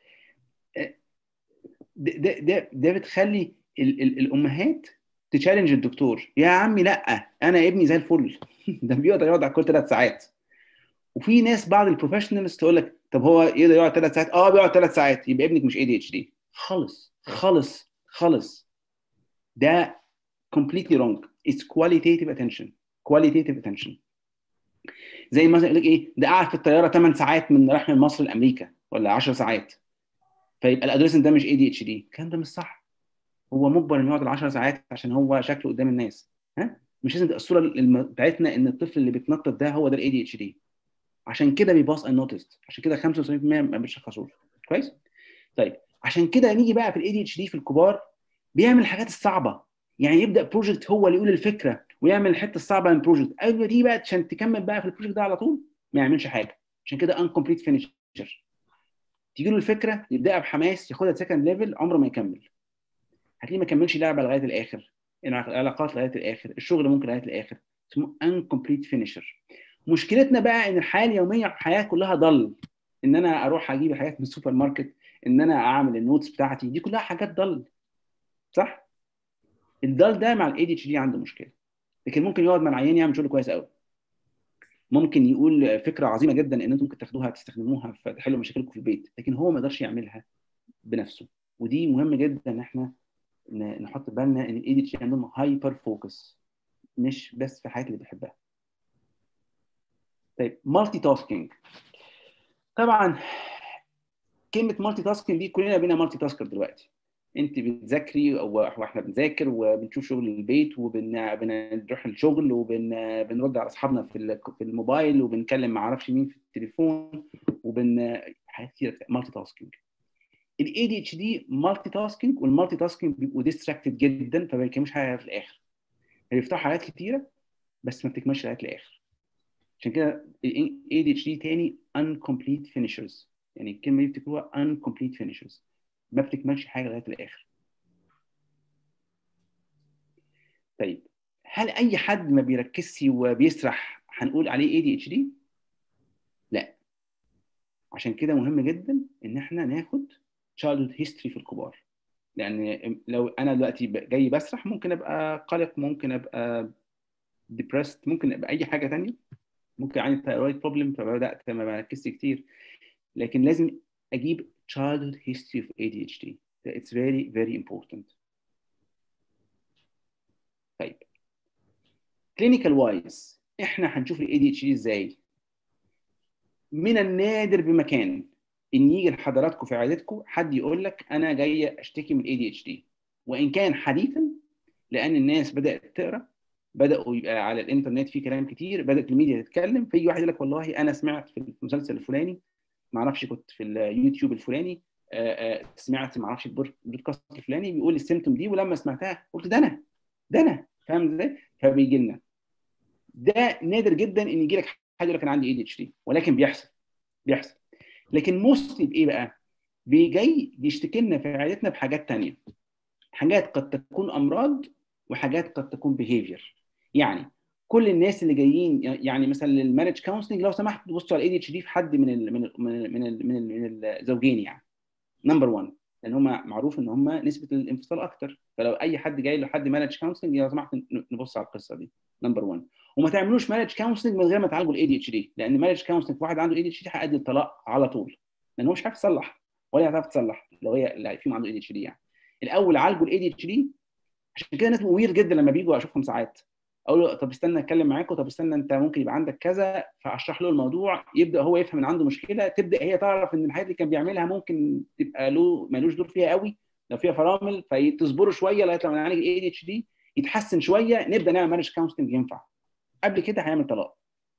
ده ده ده, ده بتخلي ال ال الامهات تشالنج الدكتور يا عمي لا انا ابني زي الفل ده بيقدر يقعد على الكل ثلاث ساعات وفي ناس بعض البروفيشنالز تقول لك طب هو يقدر يقعد ثلاث ساعات اه بيقعد ثلاث ساعات يبقى ابنك مش اي دي اتش دي خالص خالص خالص ده completely wrong it's qualitative attention qualitative attention زي مثلا يقول لك ايه ده قاعد في الطياره 8 ساعات من راح من مصر لامريكا ولا 10 ساعات فيبقى الادريسنت ده مش اي دي اتش دي الكلام ده مش صح هو مجبر انه يقعد 10 ساعات عشان هو شكله قدام الناس ها مش لازم تبقى الصوره بتاعتنا ان الطفل اللي بيتنطط ده هو ده الاي دي اتش دي عشان كده بيباص ان نوتست عشان كده 75% ما بيشخصوش كويس طيب عشان كده نيجي بقى في الاي دي اتش دي في الكبار بيعمل الحاجات الصعبه يعني يبدا بروجكت هو اللي يقول الفكره ويعمل الحته الصعبه من البروجكت ايوه دي بقى عشان تكمل بقى في البروجكت ده على طول ما يعملش حاجه عشان كده ان كومبليت فينيشر تيجي له الفكره يبداها بحماس ياخدها سكند ليفل عمره ما يكمل هتلاقيه ما كملش لعبه لغايه الاخر العلاقات لغايه الاخر الشغل ممكن لغايه الاخر اسمه ان كومبليت فينيشر مشكلتنا بقى ان الحياه اليوميه الحياه كلها ضل ان انا اروح اجيب الحاجات من السوبر ماركت ان انا اعمل النوتس بتاعتي دي كلها حاجات ضل صح الدال ده مع الاي دي اتش دي عنده مشكله لكن ممكن يقعد مع العيان يعمل شغل كويس قوي ممكن يقول فكره عظيمه جدا ان انتم ممكن تاخدوها تستخدموها فتحلوا مشاكلكم في البيت لكن هو ما يقدرش يعملها بنفسه ودي مهم جدا ان احنا نحط بالنا ان الاي دي اتش عندهم هايبر فوكس مش بس في الحاجات اللي بيحبها طيب مالتي تاسكينج طبعا كلمه مالتي تاسكينج دي كلنا بينا مالتي تاسكر دلوقتي انت بتذاكري واحنا بنذاكر وبنشوف شغل البيت وبنروح الشغل وبنرد على اصحابنا في في الموبايل وبنكلم ما اعرفش مين في التليفون وبن حاجات كتير مالتي تاسكينج الاي دي اتش دي مالتي تاسكينج والمالتي تاسكينج بيبقوا ديستراكتد جدا فما بيكملوش حاجه في الاخر بيفتحوا حاجات كتيره بس ما بتكملش لغايه الاخر عشان كده الاي دي اتش دي تاني incomplete finishers يعني الكلمه دي بتكتبوها incomplete finishers ما بتكملش حاجه لغايه الاخر طيب هل اي حد ما بيركزش وبيسرح هنقول عليه اي دي اتش دي لا عشان كده مهم جدا ان احنا ناخد childhood history في الكبار لان لو انا دلوقتي جاي بسرح ممكن ابقى قلق ممكن ابقى depressed ممكن ابقى اي حاجه تانية ممكن عندي thyroid problem فبدات ما بركزش كتير لكن لازم اجيب childhood history of ADHD it's very very important طيب clinical wise احنا هنشوف ال ADHD ازاي من النادر بمكان ان يجي لحضراتكم في عيادتكم حد يقول لك انا جاي اشتكي من ADHD وان كان حديثا لان الناس بدات تقرا بداوا يبقى على الانترنت في كلام كتير بدات الميديا تتكلم فيجي واحد يقول لك والله انا سمعت في المسلسل الفلاني ما اعرفش كنت في اليوتيوب الفلاني سمعت ما اعرفش البودكاست الفلاني بيقول السيمتوم دي ولما سمعتها قلت ده انا ده انا فاهم ازاي؟ فبيجي لنا ده نادر جدا ان يجي لك حد يقول لك انا عندي اي دي اتش دي ولكن بيحصل بيحصل لكن موستلي بايه بقى؟ بيجي بيشتكي لنا في عيادتنا بحاجات ثانيه حاجات قد تكون امراض وحاجات قد تكون بيهيفير يعني كل الناس اللي جايين يعني مثلا للمارج كونسلنج لو سمحت تبصوا على الاي دي اتش دي في حد من ال من ال من ال من, ال من, ال من الزوجين يعني نمبر 1 لان هم معروف ان هم نسبه الانفصال اكتر فلو اي حد جاي له حد مانج كونسلنج لو سمحت نبص على القصه دي نمبر 1 وما تعملوش مانج كونسلنج من غير ما تعالجوا الاي دي اتش دي لان مانج كونسلنج واحد عنده اي دي اتش دي هيؤدي الطلاق على طول لان هو مش عارف يصلح ولا هتعرف تصلح لو هي اللي فيهم عنده اي دي اتش دي يعني الاول عالجوا الاي دي اتش دي عشان كده ناس موير جدا لما بيجوا اشوفهم ساعات اقول له طب استنى اتكلم معاكم طب استنى انت ممكن يبقى عندك كذا فاشرح له الموضوع يبدا هو يفهم ان عنده مشكله تبدا هي تعرف ان الحاجات اللي كان بيعملها ممكن تبقى له مالوش دور فيها قوي لو فيها فرامل فتصبروا شويه لغايه لما نعالج الاي دي اتش دي يتحسن شويه نبدا نعمل مانج كونسلنج ينفع قبل كده هيعمل طلاق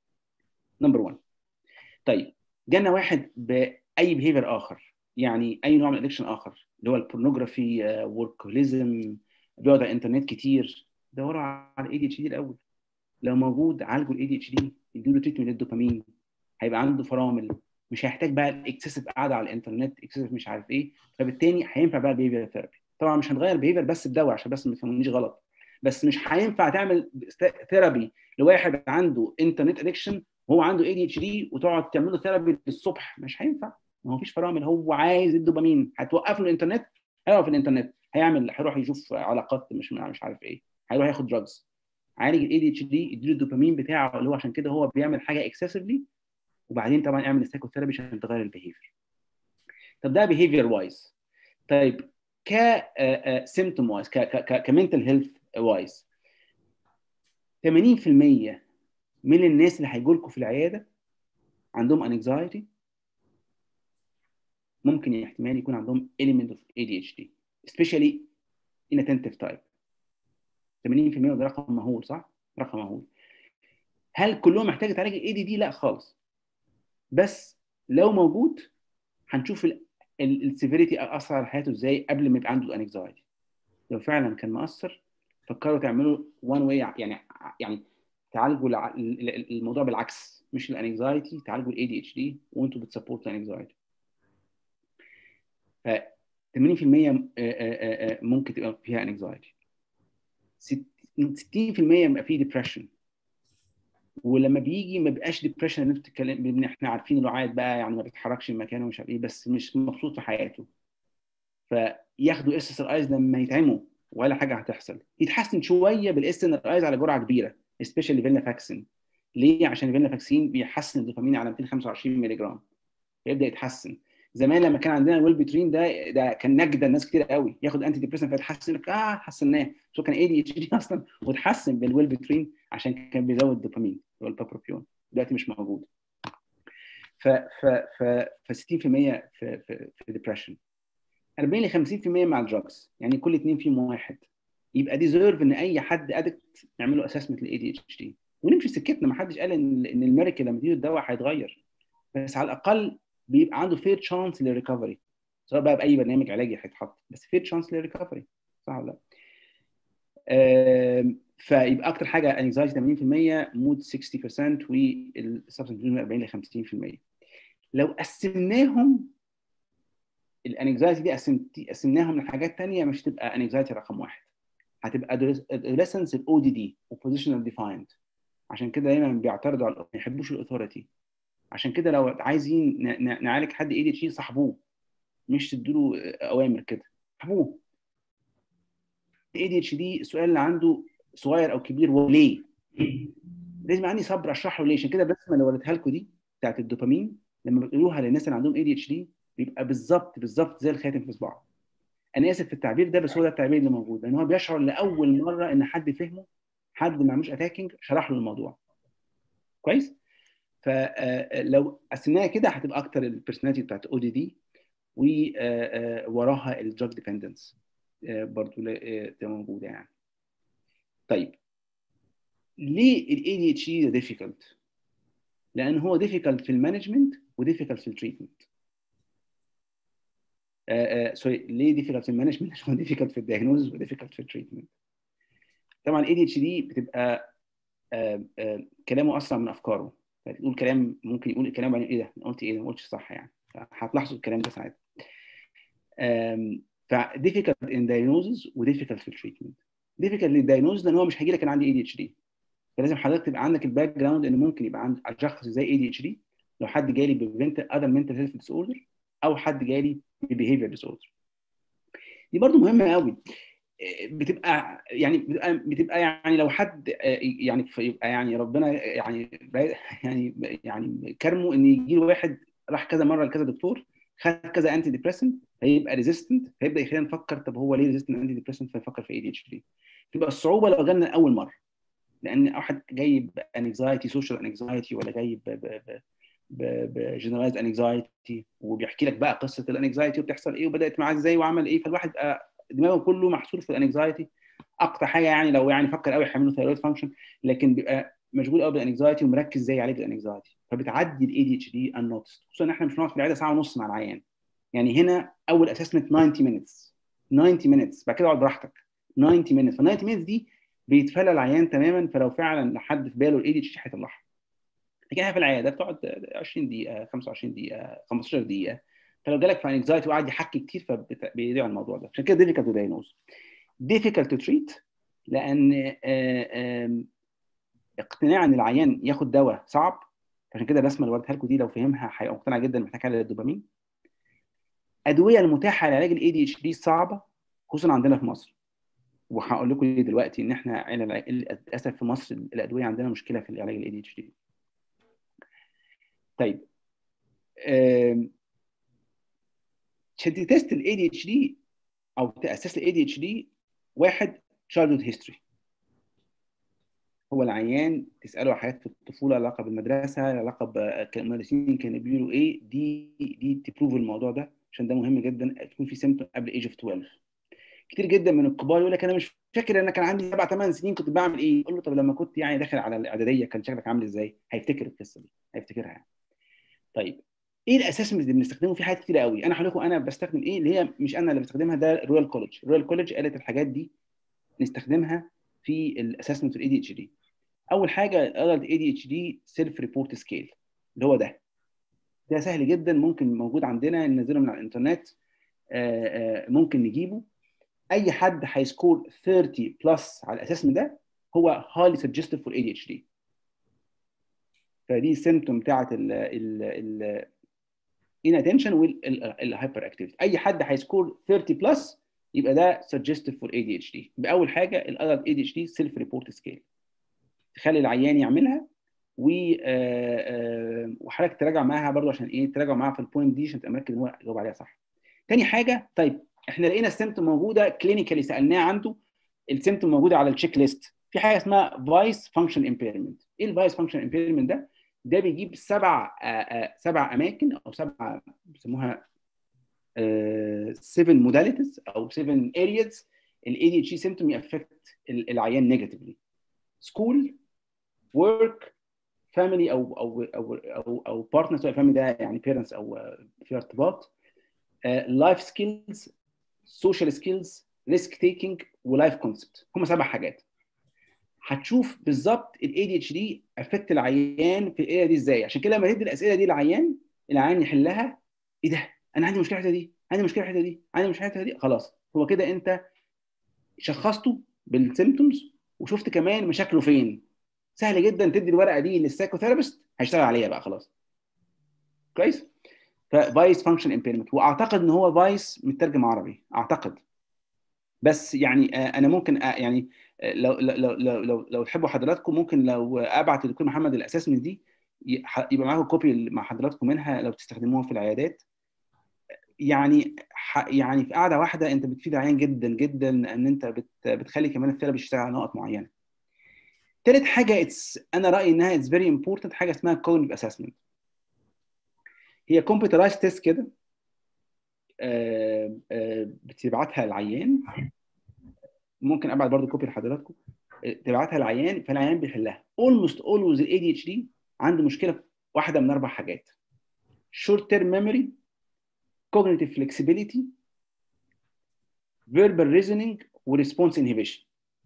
نمبر 1 طيب جانا واحد باي بيهيفير اخر يعني اي نوع من الادكشن اخر اللي هو البورنوجرافي وركوليزم بيقعد على الانترنت كتير دوروا على الاي دي اتش دي الاول لو موجود عالجوا الاي دي اتش دي ادوا له تريتمنت للدوبامين هيبقى عنده فرامل مش هيحتاج بقى الاكسسيف قعده على الانترنت اكسسيف مش عارف ايه فبالتالي هينفع بقى البيهيفير ثيرابي طبعا مش هنغير البيهيفير بس بدواء عشان بس ما تفهمونيش غلط بس مش هينفع تعمل ثيرابي لواحد عنده انترنت ادكشن وهو عنده اي دي اتش دي وتقعد تعمل له ثيرابي الصبح مش هينفع ما هو فيش فرامل هو عايز الدوبامين هتوقف له الانترنت هيقف الانترنت هيعمل هيروح يشوف علاقات مش مش عارف ايه هيروح ياخد دراجز عالج الاي دي اتش دي يديله الدوبامين بتاعه اللي هو عشان كده هو بيعمل حاجه اكسسفلي وبعدين طبعا اعمل السايكوثيرابي عشان تغير البيهيفير طب ده بيهيفير وايز طيب ك سيمتوم وايز كمنتال هيلث وايز 80% من الناس اللي هيجوا لكم في العياده عندهم انكزايتي ممكن احتمال يكون عندهم element of ADHD especially inattentive type 80% ده رقم مهول صح؟ رقم مهول هل كلهم محتاج تعالج الاي دي دي؟ لا خالص بس لو موجود هنشوف السيفيريتي اثر على حياته ازاي قبل ما يبقى عنده الانكزايتي لو فعلا كان مؤثر فكروا تعملوا وان واي يعني يعني تعالجوا الموضوع بالعكس مش الانكزايتي تعالجوا الاي دي اتش دي وانتوا بتسبورت الانكزايتي ف 80% ممكن تبقى فيها انكزايتي 60% بيبقى فيه ديبرشن ولما بيجي ما بيبقاش ديبرشن اللي انت بتتكلم احنا عارفين انه قاعد بقى يعني ما بيتحركش من مكانه ومش عارف ايه بس مش مبسوط في حياته فياخدوا اس اس ار ايز لما يتعموا ولا حاجه هتحصل يتحسن شويه بالاس ان ايز على جرعه كبيره سبيشالي فيلنا فاكسين ليه عشان الفيلنا فاكسين بيحسن الدوبامين على 225 مللي جرام يبدا يتحسن زمان لما كان عندنا الويل بترين ده ده كان نجده الناس كتير قوي ياخد انتي ديبريسنت فيتحسن لك اه حسناه سو كان اي دي اتش دي اصلا وتحسن بالويل بترين عشان كان بيزود الدوبامين اللي هو البابروبيون دلوقتي مش موجود ف ف ف ف 60% في في في ديبرشن 40 ل 50% مع الدراجز يعني كل اثنين فيهم واحد يبقى ديزيرف ان اي حد ادكت نعمل له اسسمنت للاي دي اتش دي ونمشي سكتنا ما حدش قال ان ان الميريكا لما تديله الدواء هيتغير بس على الاقل بيبقى عنده فير تشانس للريكفري سواء بقى باي برنامج علاجي هيتحط بس فير تشانس للريكفري صح ولا لا؟ فيبقى اكتر حاجه انكزايتي 80% مود 60% والسبستنس 40 ل 50% لو قسمناهم الانكزايتي دي قسمناهم لحاجات ثانيه مش تبقى انكزايتي رقم واحد هتبقى adolescence الاو دي دي وبوزيشنال ديفايند عشان كده دايما بيعترضوا على ما يحبوش الاثوريتي عشان كده لو عايزين نعالج حد اي دي اتش صاحبوه مش تدوا اوامر كده صاحبوه اي دي اتش دي السؤال اللي عنده صغير او كبير وليه لازم عندي صبر اشرح له ليه عشان كده الرسمه اللي وريتها لكم دي بتاعت الدوبامين لما بتقولوها للناس اللي عندهم اي دي اتش دي بيبقى بالظبط بالظبط زي الخاتم في صباعه انا اسف في التعبير ده بس هو ده التعبير اللي موجود لان هو بيشعر لاول مره ان حد فهمه حد ما عملوش اتاكينج شرح له الموضوع كويس فلو قسمناها كده هتبقى اكتر البيرسوناليتي بتاعت او دي دي ووراها الدراج ديبندنس برضه ده موجوده يعني طيب ليه الاي دي اتش دي ديفيكلت؟ لان هو ديفيكلت في المانجمنت وديفيكلت في التريتمنت سوري ليه ديفيكلت في المانجمنت عشان هو ديفيكلت في الدياجنوز وديفيكلت في التريتمنت طبعا الاي دي اتش دي بتبقى آآ آآ كلامه اسرع من افكاره فتقول كلام ممكن يقول الكلام بعدين ايه ده انا قلت ايه ده ما قلتش صح يعني هتلاحظوا الكلام ده ساعتها فديفيكلت ان دايجنوزز وديفيكلت في التريتمنت ديفيكلت للدايجنوز لان هو مش هيجي لك انا عندي اي دي اتش دي فلازم حضرتك تبقى عندك الباك جراوند ان ممكن يبقى عندك اشخص ازاي اي دي اتش دي لو حد جالي بفنت اذر منتال هيلث ديس اوردر او حد جالي ببيهيفير ديس اوردر دي برضو مهمه قوي بتبقى يعني بتبقى, بتبقى يعني لو حد يعني يبقى يعني ربنا يعني يعني يعني كرمه ان يجي له واحد راح كذا مره لكذا دكتور خد كذا انتي ديبريسنت هيبقى ريزيستنت هيبدا يخلينا نفكر طب هو ليه ريزيستنت انتي ديبريسنت فيفكر في اي دي اتش دي تبقى الصعوبه لو جالنا اول مره لان واحد جاي بانكزايتي سوشيال انكزايتي ولا جاي بجنرالايز انكزايتي وبيحكي لك بقى قصه الانكزايتي وبتحصل ايه وبدات معاه ازاي وعمل ايه فالواحد دماغه كله محصور في الانكزايتي اكتر حاجه يعني لو يعني فكر قوي هيعمل له ثايرويد فانكشن لكن بيبقى مشغول قوي بالانكزايتي ومركز ازاي يعالج الانكزايتي فبتعدي الاي دي اتش دي انوتست خصوصا ان احنا مش بنقعد في العياده ساعه ونص مع العيان يعني هنا اول اسسمنت 90 مينتس 90 مينتس بعد كده اقعد براحتك 90 مينتس ف 90 مينتس دي بيتفلى العيان تماما فلو فعلا لحد في باله الاي دي اتش دي هيطلعها لكن احنا في العياده بتقعد 20 دقيقه 25 دقيقه 15 دقيقه فلو جالك في انكزايتي وقعد يحكي كتير فبيضيع الموضوع ده عشان كده ديفيكالت تو دايجنوز ديفيكالت تو تريت لان اقتناع ان العيان ياخد دواء صعب عشان كده الرسمه اللي وريتها لكم دي لو فهمها هيبقى مقتنع جدا محتاج حاجه للدوبامين ادويه المتاحه لعلاج الاي دي اتش دي صعبه خصوصا عندنا في مصر وهقول لكم ليه دلوقتي ان احنا للاسف في مصر الادويه عندنا مشكله في العلاج الاي دي اتش دي طيب عشان تست الاي دي اتش دي او تاسس الاي دي اتش دي واحد childhood هيستوري هو العيان تساله على حاجات في الطفوله علاقه بالمدرسه علاقه بالمدرسين كانوا بيقولوا ايه دي دي تبروف الموضوع ده عشان ده مهم جدا تكون في سيمتوم قبل ايج اوف 12 كتير جدا من الكبار يقول لك انا مش فاكر انا كان عندي سبع ثمان سنين كنت بعمل ايه؟ قول له طب لما كنت يعني داخل على الاعداديه كان شكلك عامل ازاي؟ هيفتكر القصه دي هيفتكرها يعني. طيب ايه الاسسمنت اللي بنستخدمه في حاجات كتير قوي انا هقول لكم انا بستخدم ايه اللي هي مش انا اللي بستخدمها ده رويال كولج رويال كولج قالت الحاجات دي نستخدمها في الاسسمنت الاي دي اتش دي اول حاجه الادلت اي دي اتش دي سيلف ريبورت سكيل اللي هو ده ده سهل جدا ممكن موجود عندنا ننزله من على الانترنت ممكن نجيبه اي حد هيسكور 30 بلس على الاساس من ده هو هايلي سجستيف فور اي دي اتش دي فدي السيمتوم بتاعت ال ال ان اتنشن والهايبر اكتيفيتي اي حد هيسكور 30 بلس يبقى ده suggestive for ADHD يبقى اول حاجه الادلت ADHD سيلف ريبورت سكيل تخلي العيان يعملها و وحضرتك تراجع معاها برضو عشان ايه تراجع معاها في البوينت دي عشان تبقى مركز ان هو يجاوب عليها صح تاني حاجه طيب احنا لقينا السيمتوم موجوده كلينيكالي سالناه عنده السيمتوم موجوده على التشيك ليست في حاجه اسمها فايس فانكشن امبيرمنت ايه الفايس فانكشن امبيرمنت ده ده بيجيب سبع سبع اماكن او سبع بيسموها 7 موداليتيز او 7 ارياز الاي دي اتش سي سيمتوم يافكت العيان نيجاتيفلي سكول ورك فاميلي او او او او او بارتنر سواء فاميلي ده يعني بيرنتس او في ارتباط لايف سكيلز سوشيال سكيلز ريسك تيكينج ولايف كونسبت هم سبع حاجات هتشوف بالظبط الاي دي اتش دي افكت العيان في الاريا دي ازاي عشان كده لما تدي الاسئله دي للعيان العيان يحلها ايه ده انا عندي مشكله في دي عندي مشكله في دي عندي مشكله في دي خلاص هو كده انت شخصته بالسيمتومز وشفت كمان مشاكله فين سهل جدا تدي الورقه دي للسايكوثيرابيست هيشتغل عليها بقى خلاص كويس ففايس فانكشن امبيرمنت واعتقد ان هو فايس مترجم عربي اعتقد بس يعني انا ممكن يعني لو لو لو لو, لو تحبوا حضراتكم ممكن لو ابعت للدكتور محمد الاسسمنت دي يبقى معاكم كوبي مع حضراتكم منها لو تستخدموها في العيادات يعني يعني في قاعده واحده انت بتفيد عيان جدا جدا ان انت بت بتخلي كمان الثيرابي يشتغل على نقط معينه. ثالث حاجه اتس انا رايي انها اتس فيري امبورتنت حاجه اسمها كوجنيتيف اسسمنت. هي كومبيوترايز تيست كده بتبعتها العيان ممكن ابعت برضو كوبي لحضراتكم تبعتها العيان فالعيان بيحلها اولموست اولويز الاي دي اتش دي عنده مشكله في واحده من اربع حاجات شورت تيرم ميموري cognitive flexibility verbal reasoning وريسبونس inhibition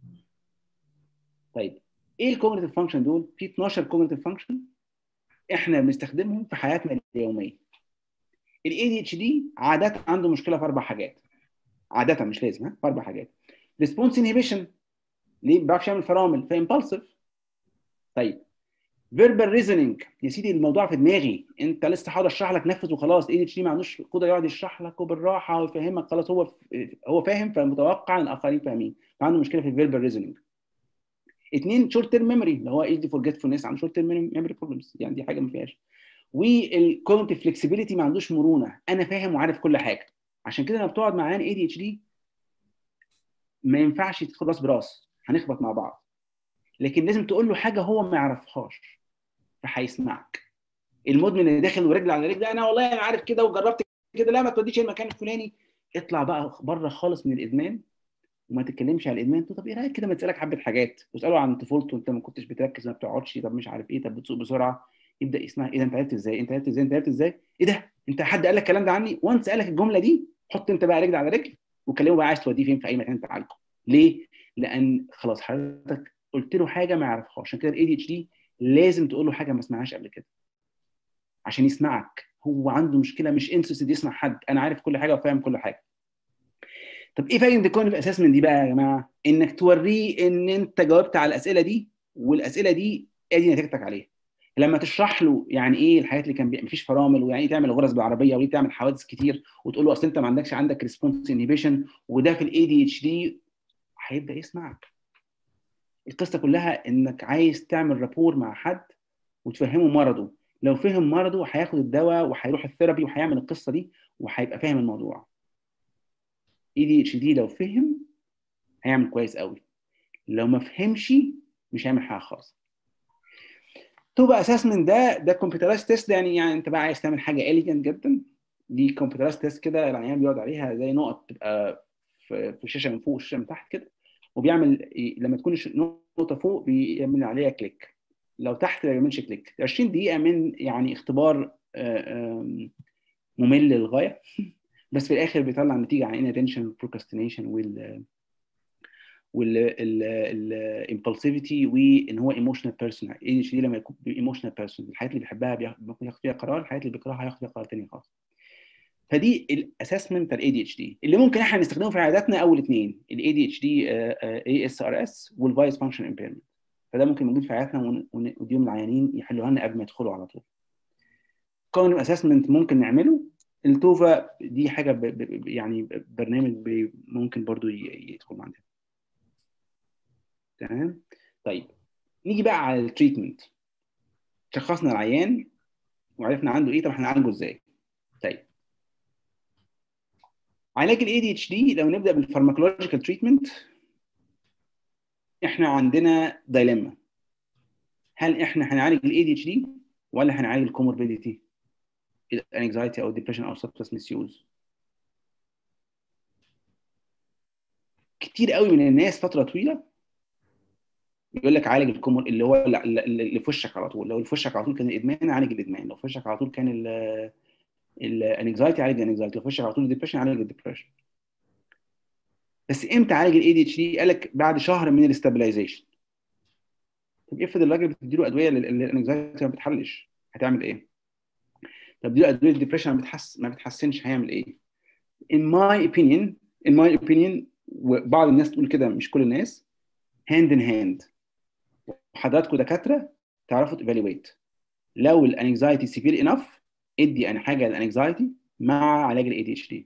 طيب ايه الكوجنيتيف فانكشن دول في 12 كوجنيتيف فانكشن احنا بنستخدمهم في حياتنا اليوميه الاي دي اتش دي عاده عنده مشكله في اربع حاجات عاده مش لازم ها في اربع حاجات ريسبونس انهبيشن ليه ما بيعرفش يعمل فرامل فامبالسيف طيب فيربال ريزنينج يا سيدي الموضوع في دماغي انت لسه هقعد اشرح لك نفذ وخلاص اي دي اتش دي ما عندوش قدره يقعد يشرح لك وبالراحه ويفهمك خلاص هو هو فاهم فمتوقع ان الاخرين فاهمين فعنده مشكله في الفيربال ريزنينج اثنين شورت تيرم ميموري اللي هو ايزي فورجيتفولنس عنده شورت تيرم ميموري بروبلمز يعني دي حاجه ما فيهاش والكوجنتيف فلكسبيليتي ما عندوش مرونه انا فاهم وعارف كل حاجه عشان كده لما بتقعد مع عيان اي دي اتش دي ما ينفعش تدخل راس براس هنخبط مع بعض لكن لازم تقول له حاجه هو ما يعرفهاش فهيسمعك المدمن اللي داخل ورجل على رجل انا والله انا عارف كده وجربت كده لا ما توديش المكان الفلاني اطلع بقى بره خالص من الادمان وما تتكلمش على الادمان طب ايه رايك كده ما تسالك حبه حاجات واساله عن طفولته انت ما كنتش بتركز ما بتقعدش طب مش عارف ايه طب بتسوق بسرعه يبدا يسمع ايه ده انت عرفت ازاي انت عرفت ازاي انت عرفت ازاي ايه ده انت حد قال لك الكلام ده عني وانس قال لك الجمله دي حط انت بقى رجل على رجل وكلمه بقى عايز توديه فين في اي مكان تعالجه ليه لان خلاص حضرتك قلت له حاجه ما يعرفهاش عشان كده الاي دي اتش دي لازم تقول له حاجه ما سمعهاش قبل كده عشان يسمعك هو عنده مشكله مش انترستد يسمع حد انا عارف كل حاجه وفاهم كل حاجه طب ايه فايده الكونف اسسمنت دي بقى يا جماعه انك توريه ان انت جاوبت على الاسئله دي والاسئله دي ادي نتيجتك عليها لما تشرح له يعني ايه الحاجات اللي كان بي... مفيش فرامل ويعني ايه تعمل غرز بالعربيه وليه تعمل حوادث كتير وتقول له اصل انت ما عندكش عندك ريسبونس انهبيشن وده في الاي دي اتش دي هيبدا يسمعك القصه كلها انك عايز تعمل رابور مع حد وتفهمه مرضه لو فهم مرضه هياخد الدواء وهيروح الثيرابي وهيعمل القصه دي وهيبقى فاهم الموضوع اي دي اتش دي لو فهم هيعمل كويس قوي لو ما فهمش مش هيعمل حاجه خالص تبقى اسسمنت ده ده كمبيوترايز تيست يعني يعني انت بقى عايز تعمل حاجه اليجنت جدا دي كمبيوترايز تيست كده العيان بيقعد عليها زي نقط تبقى في الشاشه من فوق والشاشه من تحت كده وبيعمل لما تكون نقطه فوق بيعمل عليها كليك لو تحت ما بيعملش كليك 20 دقيقه من يعني اختبار ممل للغايه بس في الاخر بيطلع نتيجه عن اناتنشن procrastination وال والامبulsivity وان هو ايموشنال بيرسون اي دي لما يكون ايموشنال بيرسون الحاجات اللي بيحبها ممكن ياخد فيها قرار الحاجات اللي بيكرهها ياخد فيها قرار تاني خالص فدي الاسسمنت بتاع الاي دي اتش دي اللي ممكن احنا نستخدمه في عياداتنا اول اثنين الاي دي اتش دي اي اس ار اس والفايس فانكشن امبيرمنت فده ممكن موجود في عياداتنا ونديهم العيانين يحلوها لنا قبل ما يدخلوا على طول كون اسسمنت ممكن نعمله التوفا دي حاجه ب... ب... يعني برنامج ب... ممكن برضو ي... يدخل معانا تمام طيب نيجي بقى على التريتمنت شخصنا العيان وعرفنا عنده ايه طب احنا هنعالجه ازاي طيب علاج الاي دي اتش دي لو نبدا بالفارماكولوجيكال تريتمنت احنا عندنا دايلما هل احنا هنعالج الاي دي اتش دي ولا هنعالج الكوموربيديتي الانكزايتي او الديبريشن او سبستانس ميس يوز كتير قوي من الناس فتره طويله يقول لك عالج الكومور اللي هو اللي في وشك على طول لو في وشك على طول كان الادمان عالج الادمان لو في وشك على طول كان الانكزايتي عالج الانكزايتي لو في وشك على طول الديبريشن عالج الديبريشن بس امتى عالج الاي دي اتش دي قال لك بعد شهر من الاستابلايزيشن طب افرض الراجل بتديله ادويه للانكزايتي ما بتحلش هتعمل ايه؟ طب دي ادويه الديبريشن ما بتحس ما بتحسنش هيعمل ايه؟ in my opinion in my opinion وبعض الناس تقول كده مش كل الناس hand in hand حضراتكم دكاتره تعرفوا تيفالويت لو الانكزايتي سيفير انف ادي انا حاجه للانكزايتي مع علاج الاي دي اتش دي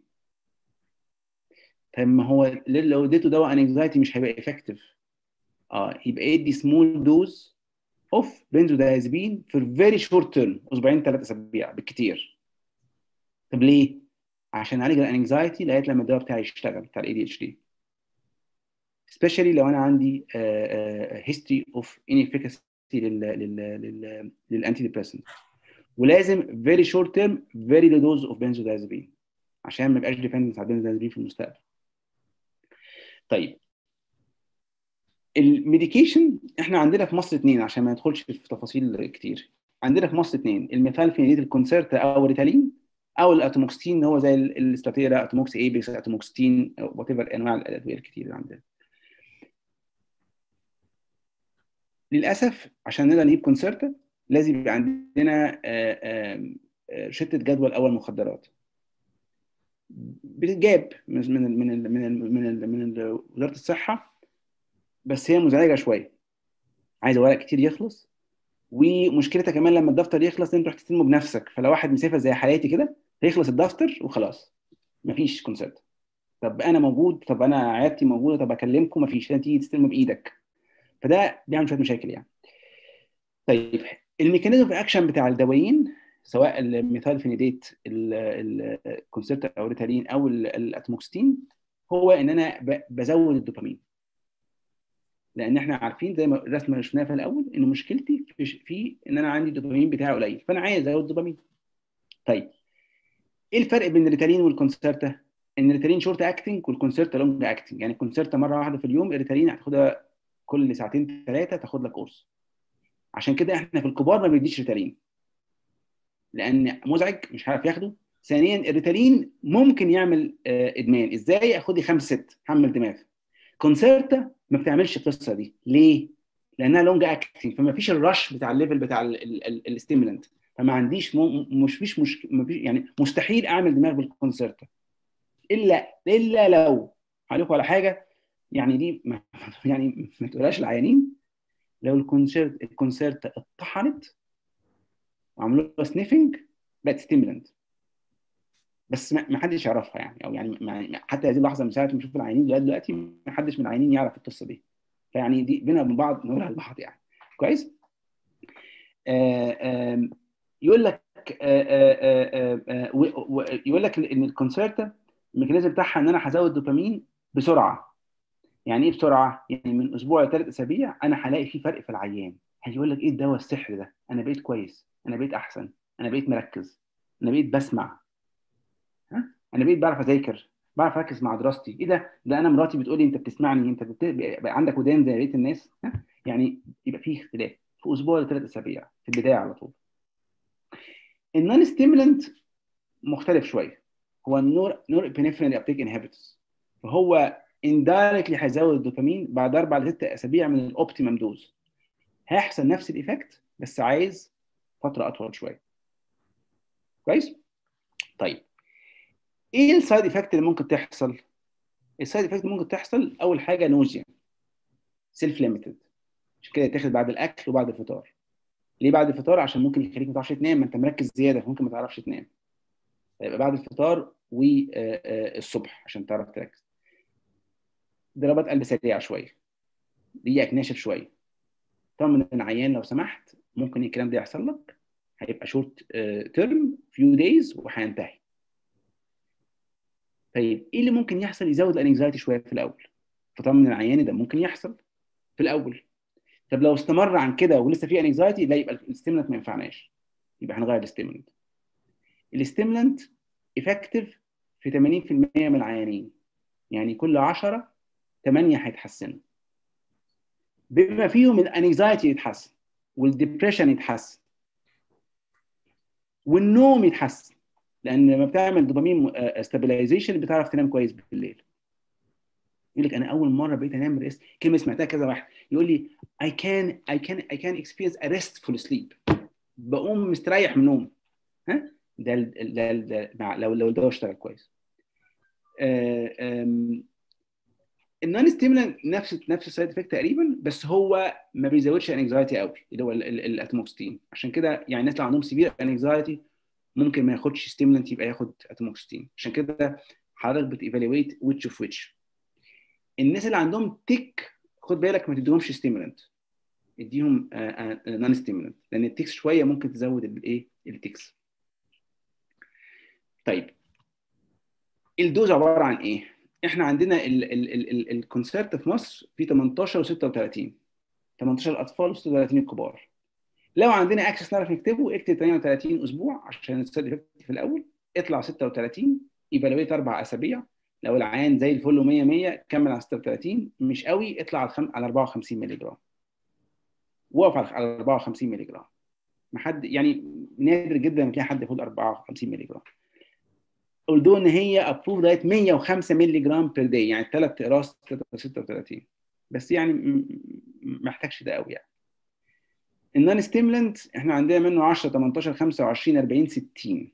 طب ما هو لو اديته دواء انكزايتي مش هيبقى افكتيف اه يبقى ادي سمول دوز اوف بنزودايازبين في فيري شورت تيرم اسبوعين ثلاث اسابيع بالكثير طب ليه؟ عشان اعالج الانكزايتي لغايه لما الدواء بتاعي يشتغل بتاع الاي دي اتش دي سبيشالي لو انا عندي هيستوري اوف inefficacy لل لل لل للانتي ديبريسنت ولازم فيري شورت تيرم فيري لو دوز اوف بنزودايازبين عشان ما يبقاش ديبندنس على البنزودايازبين في المستقبل طيب الميديكيشن احنا عندنا في مصر اثنين عشان ما ندخلش في تفاصيل كتير عندنا في مصر اثنين الميثالفينيديت الكونسيرتا او الريتالين او الاتوموكستين هو زي الاستاتيرا اتوموكس ايبكس اتوموكستين وات ايفر انواع الادويه الكتير اللي عندنا للاسف عشان نقدر نجيب كونسيرتا لازم يبقى عندنا شتة جدول اول مخدرات بتتجاب من من من من من, من وزاره الصحه بس هي مزعجه شويه عايزه ورق كتير يخلص ومشكلتها كمان لما الدفتر يخلص انت تروح تستلمه بنفسك فلو واحد مسافر زي حالاتي كده هيخلص الدفتر وخلاص مفيش كونسيرت طب انا موجود طب انا عيادتي موجوده طب اكلمكم مفيش لازم تيجي تستلمه بايدك فده بيعمل شويه مشاكل يعني طيب الميكانيزم في اكشن بتاع الدوايين سواء الميثالفينيديت الكونسيرتا او الريتالين او الاتموكستين هو ان انا بزود الدوبامين لان احنا عارفين زي ما الرسمه اللي شفناها في الاول ان مشكلتي في, في ان انا عندي الدوبامين بتاعي قليل فانا عايز ازود الدوبامين طيب ايه الفرق بين الريتالين والكونسيرتا ان الريتالين شورت اكتنج والكونسيرتا لونج اكتنج يعني الكونسيرتا مره واحده في اليوم الريتالين هتاخدها كل ساعتين ثلاثه تاخد لك قرص عشان كده احنا في الكبار ما بنديش ريتالين لان مزعج مش عارف ياخده ثانيا الريتالين ممكن يعمل ادمان ازاي اخد لي خمس ست حمل دماغ كونسيرتا ما بتعملش القصه دي ليه لانها لونج اكتنج فما فيش الرش بتاع الليفل بتاع الستيمولنت فما عنديش مش فيش مش يعني مستحيل اعمل دماغ بالكونسيرتا الا الا لو عليكم على حاجه يعني دي ما يعني ما تقولهاش العيانين لو الكونسيرت الكونسيرتا اتطحنت وعملوا لها سنيفنج بقت ستيمولنت بس ما حدش يعرفها يعني او يعني ما حتى هذه اللحظه من ساعه ما نشوف العيانين لغايه دلوقتي ما حدش من العيانين يعرف القصه دي فيعني دي بينا وبين بعض نقولها لبعض يعني كويس آآ آآ يقول لك آآ يقول لك ان الكونسيرتا الميكانيزم بتاعها ان انا هزود دوبامين بسرعه يعني ايه بسرعه؟ يعني من اسبوع لثلاث اسابيع انا هلاقي في فرق في العيان هيقول لك ايه الدواء السحر ده؟ انا بقيت كويس انا بقيت احسن انا بقيت مركز انا بقيت بسمع ها انا بقيت بعرف اذاكر بعرف اركز مع دراستي ايه ده ده انا مراتي بتقول لي انت بتسمعني انت بقى عندك ودان زي بقيه الناس ها يعني يبقى فيه اختلاف في اسبوع لثلاث اسابيع في البدايه على طول النون ستيمولنت مختلف شويه هو النور نور ابنفرين ابتيك انهبيتورز فهو اندايركتلي هيزود الدوبامين بعد اربع لست اسابيع من الاوبتيمم دوز هيحصل نفس الايفكت بس عايز فتره اطول شويه كويس طيب ايه السايد افكت اللي ممكن تحصل السايد افكت اللي ممكن تحصل اول حاجه نوزيا سيلف ليميتد عشان كده يتاخد بعد الاكل وبعد الفطار ليه بعد الفطار عشان ممكن يخليك ما تعرفش تنام ما انت مركز زياده فممكن ما تعرفش تنام فيبقى بعد الفطار والصبح عشان تعرف تركز ضربات قلب سريعه شويه ريقك ناشف شويه طمن العيان لو سمحت ممكن الكلام ده يحصل لك هيبقى شورت تيرم فيو دايز وهينتهي طيب ايه اللي ممكن يحصل يزود الانكزايتي شويه في الاول فطمن العيان ده ممكن يحصل في الاول طب لو استمر عن كده ولسه في انكزايتي لا يبقى الستيمولانت ما ينفعناش يبقى هنغير الستيمولانت الستيمولانت افكتيف في 80% من العيانين يعني كل 10 8 هيتحسنوا بما فيهم الانكزايتي يتحسن والديبريشن يتحسن والنوم يتحسن لان لما بتعمل دوبامين ستابلايزيشن بتعرف تنام كويس بالليل يقول لك انا اول مره بقيت انام ريست كلمه سمعتها كذا واحد يقول لي I can I can I can experience a restful sleep بقوم مستريح من النوم ها ده ده, ده مع لو لو الدواء اشتغل كويس النون ستيمولانت نفس نفس السايد افكت تقريبا بس هو ما بيزودش انكزايتي قوي اللي هو الاتموكستين عشان كده يعني الناس اللي عندهم سيفير انكزايتي ممكن ما ياخدش ستيمولانت يبقى ياخد اتموكستين عشان كده حضرتك بتيفالويت ويتش اوف ويتش الناس اللي عندهم تيك خد بالك ما تديهمش ستيمولانت اديهم نون ستيمولانت لان التيكس شويه ممكن تزود الايه التيكس طيب الدوز عباره عن ايه احنا عندنا الكونسيرت في مصر في 18 و36 18 الاطفال و36 الكبار لو عندنا اكسس نعرف نكتبه اكتب 38 اسبوع عشان السايد افكت في الاول اطلع 36 ايفالويت اربع اسابيع لو العيان زي الفل و100 100 كمل على 36 مش قوي اطلع على خم... على 54 مللي جرام وقف على 54 مللي جرام ما حد يعني نادر جدا تلاقي حد ياخد 54 مللي جرام قلدوا ان هي ابروف دايت 105 مللي جرام بير داي يعني ثلاث اقراص 36 بس يعني ما محتاجش ده قوي يعني النون ستيمولنت احنا عندنا منه 10 18 25 40 60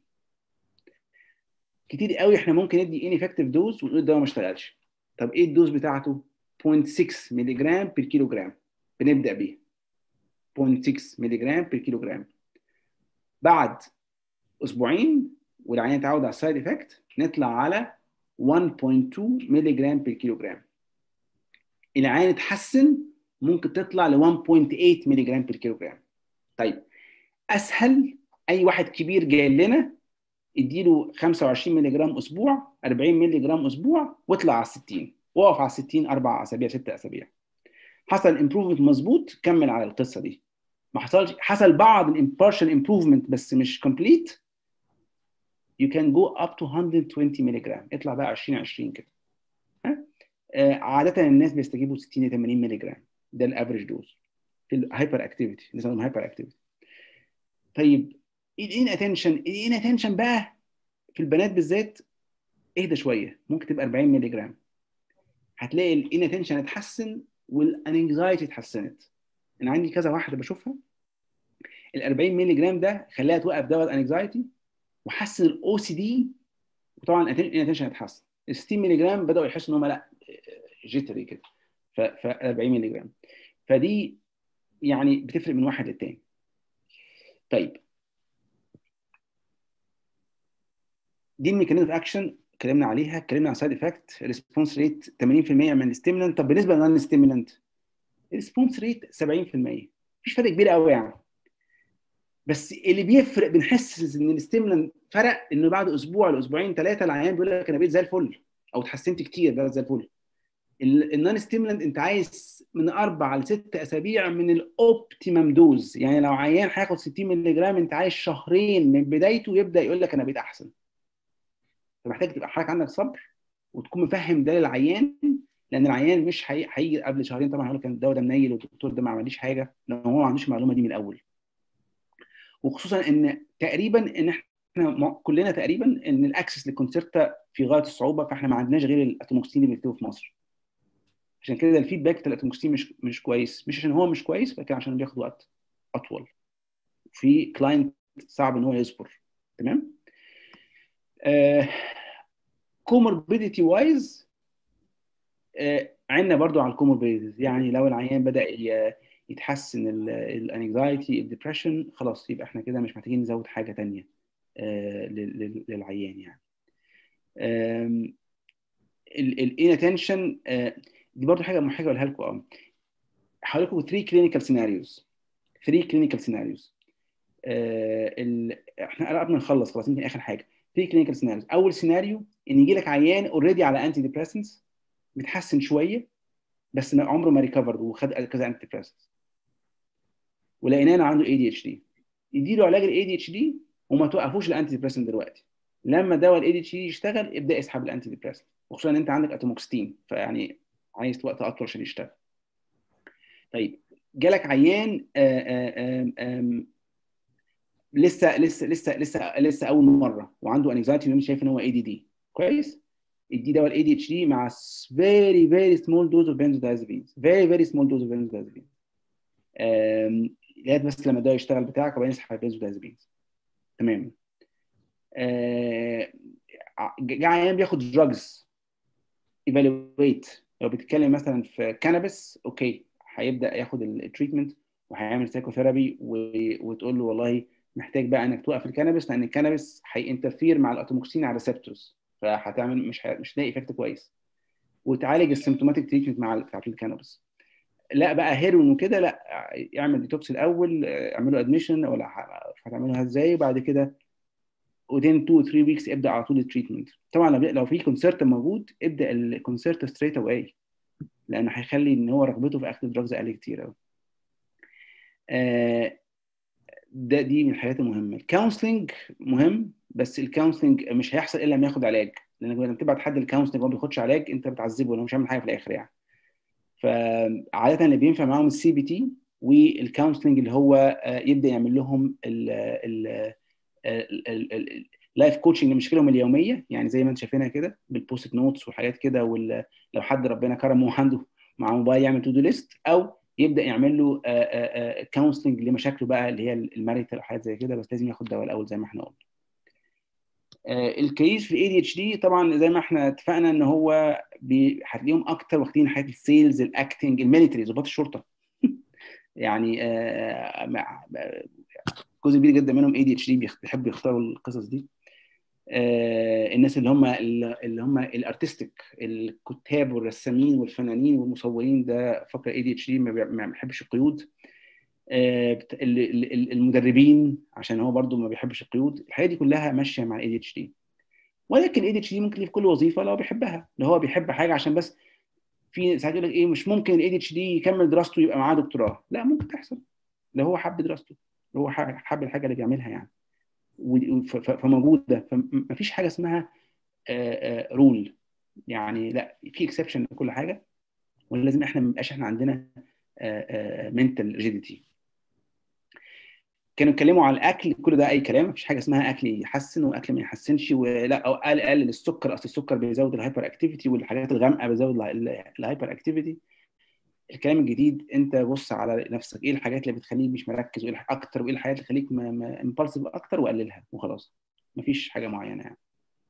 كتير قوي احنا ممكن ندي ان افكتيف دوز ونقول الدواء ما اشتغلش طب ايه الدوز بتاعته 0.6 مللي جرام بير كيلو جرام بنبدا بيه 0.6 مللي جرام بير كيلو جرام بعد اسبوعين والعيان يتعود على السايد افكت نطلع على 1.2 مللي جرام بير كيلو جرام العيان اتحسن ممكن تطلع ل 1.8 مللي جرام بير كيلو جرام طيب اسهل اي واحد كبير جاي لنا اديله 25 مللي جرام اسبوع 40 مللي جرام اسبوع واطلع على 60 وقف على 60 اربع اسابيع ست اسابيع حصل امبروفمنت مظبوط كمل على القصه دي ما حصلش حصل بعض الامبارشال امبروفمنت بس مش كومبليت you can go up to 120 مللي جرام اطلع بقى 20 20 كده ها آه عاده الناس بيستجيبوا 60 ل 80 مللي جرام ده الافريج دوز في الهايبر اكتيفيتي نسميهم هايبر اكتيفيتي طيب الان اتنشن الان اتنشن بقى في البنات بالذات اهدى شويه ممكن تبقى 40 مللي جرام هتلاقي الان اتنشن اتحسن والانكزايتي اتحسنت انا عندي كذا واحده بشوفها ال 40 مللي جرام ده خلاها توقف دواء الانكزايتي وحسن الاو سي دي وطبعا الان اتنشن اتحسن ال 60 مللي جرام بداوا يحسوا ان هم لا جيتري كده ف 40 مللي جرام فدي يعني بتفرق من واحد للتاني طيب دي الميكانيزم اوف اكشن اتكلمنا عليها اتكلمنا عن سايد افكت ريسبونس ريت 80% من الستيمولانت طب بالنسبه للنون ستيمولانت الريسبونس ريت 70% مفيش فرق كبير قوي يعني بس اللي بيفرق بنحس ان الستيمولانت فرق انه بعد اسبوع لاسبوعين ثلاثه العيان بيقول لك انا بقيت زي الفل او اتحسنت كتير بقيت زي الفل النون ستيمولانت انت عايز من اربع لست اسابيع من الاوبتيمم دوز يعني لو عيان هياخد 60 مللي جرام انت عايز شهرين من بدايته يبدا يقول لك انا بقيت احسن فمحتاج تبقى حضرتك عندك صبر وتكون مفهم ده للعيان لان العيان مش هيجي قبل شهرين طبعا هيقول لك الدواء ده منيل والدكتور ده ما عمليش حاجه لان هو ما عندوش المعلومه دي من الاول وخصوصا ان تقريبا ان احنا كلنا تقريبا ان الاكسس للكونسيرتا في غايه الصعوبه فاحنا ما عندناش غير الاتوموكسين اللي بيكتبه في مصر عشان كده الفيدباك بتاع الاتوموكسين مش مش كويس مش عشان هو مش كويس لكن عشان بياخد وقت اطول في كلاينت صعب ان هو يصبر تمام آه كوموربيديتي وايز آه عندنا برضو على الكوموربيديتيز يعني لو العيان بدا يتحسن الانكزايتي الدبريشن خلاص يبقى احنا كده مش محتاجين نزود حاجه تانية للعيان يعني الاناتنشن دي برضو حاجه حاجه اقولها لكم اه هقول لكم 3 كلينيكال سيناريوز 3 كلينيكال سيناريوز احنا قربنا نخلص خلاص يمكن اخر حاجه 3 كلينيكال سيناريوز اول سيناريو ان يجي لك عيان اوريدي على انتي ديبريسنس متحسن شويه بس ما عمره ما ريكفرد وخد كذا انتي ديبريسنس ولقيناه عنده اي دي اتش دي يديله علاج الاي دي اتش دي وما توقفوش الانتي ديبريسنت دلوقتي لما دواء الاي دي اتش دي يشتغل ابدا اسحب الانتي ديبريسنت وخصوصا ان انت عندك اتوموكستين فيعني عايز وقت اطول عشان يشتغل طيب جالك عيان آآ آآ لسه لسه لسه لسه لسه اول مره وعنده انكزايتي وانت شايف ان هو اي دي دي كويس ادي دواء الاي دي اتش دي مع فيري فيري سمول دوز اوف بنزودازبينز فيري فيري سمول دوز اوف بنزودازبينز لغايه بس لما الدواء يشتغل بتاعك وبعدين يسحب البنزودازبينز تمام جه عيان بياخد دراجز ايفالويت لو بتتكلم مثلا في كانابس اوكي هيبدا ياخد التريتمنت وهيعمل سايكوثيرابي وتقول له والله محتاج بقى انك توقف الكانابس لان الكانابس هينترفير مع الاتوموكسين على ريسبتورز فهتعمل مش ه... مش هتلاقي افكت كويس وتعالج السيمتوماتيك تريتمنت مع بتاعت الكانابس لا بقى هيروين وكده لا اعمل ديتوكس الاول اعمله ادميشن ولا هتعملها ازاي وبعد كده within 2 3 ويكس ابدا على طول التريتمنت طبعا لو في كونسرت موجود ابدا الكونسرت ستريت اواي لانه هيخلي ان هو رغبته في اخذ الدراجز اقل كتير قوي آه ده دي من الحاجات المهمه الكونسلنج مهم بس الكونسلنج مش هيحصل الا لما ياخد علاج لانك لما تبعت حد الكونسلنج وما بياخدش علاج انت بتعذبه لانه مش عامل حاجه في الاخر يعني فعاده اللي بينفع معاهم السي بي تي والكونسلنج اللي هو يبدا يعمل لهم ال اللايف كوتشنج لمشكلهم اليوميه يعني زي ما انت شايفينها كده بالبوست نوتس وحاجات كده ولو حد ربنا كرمه وعنده مع موبايل يعمل تو دو ليست او يبدا يعمل له كونسلنج لمشاكله بقى اللي هي الماريتال وحاجات زي كده بس لازم ياخد دواء الاول زي ما احنا قلنا الكيس في الاي دي اتش دي طبعا زي ما احنا اتفقنا ان هو هتلاقيهم اكتر واخدين حاجات السيلز الاكتنج الميليتري ضباط الشرطه يعني جزء كبير جدا منهم اي دي اتش دي بيحبوا يختاروا القصص دي آه الناس اللي هم اللي هم الارتستيك الكتاب والرسامين والفنانين والمصورين ده فقره اي دي اتش دي ما بيحبش القيود آه المدربين عشان هو برضو ما بيحبش القيود الحاجات دي كلها ماشيه مع الاي دي اتش دي ولكن الاي دي اتش دي ممكن في كل وظيفه لو بيحبها لو هو بيحب حاجه عشان بس في ساعات يقول لك ايه مش ممكن الاي دي اتش دي يكمل دراسته يبقى معاه دكتوراه لا ممكن تحصل لو هو حب دراسته لو هو حب الحاجه اللي بيعملها يعني فموجوده فمفيش حاجه اسمها رول يعني لا في اكسبشن لكل حاجه ولازم احنا ما يبقاش احنا عندنا منتال ريجيديتي كانوا اتكلموا على الاكل كل ده اي كلام مفيش حاجه اسمها اكل يحسن واكل ما يحسنش ولا او قال قلل السكر اصل السكر بيزود الهايبر اكتيفيتي والحاجات الغامقه بيزود الهايبر اكتيفيتي الكلام الجديد انت بص على نفسك ايه الحاجات اللي بتخليك مش مركز وايه اكتر وايه الحاجات اللي تخليك امبالسيف اكتر وقللها وخلاص مفيش حاجه معينه يعني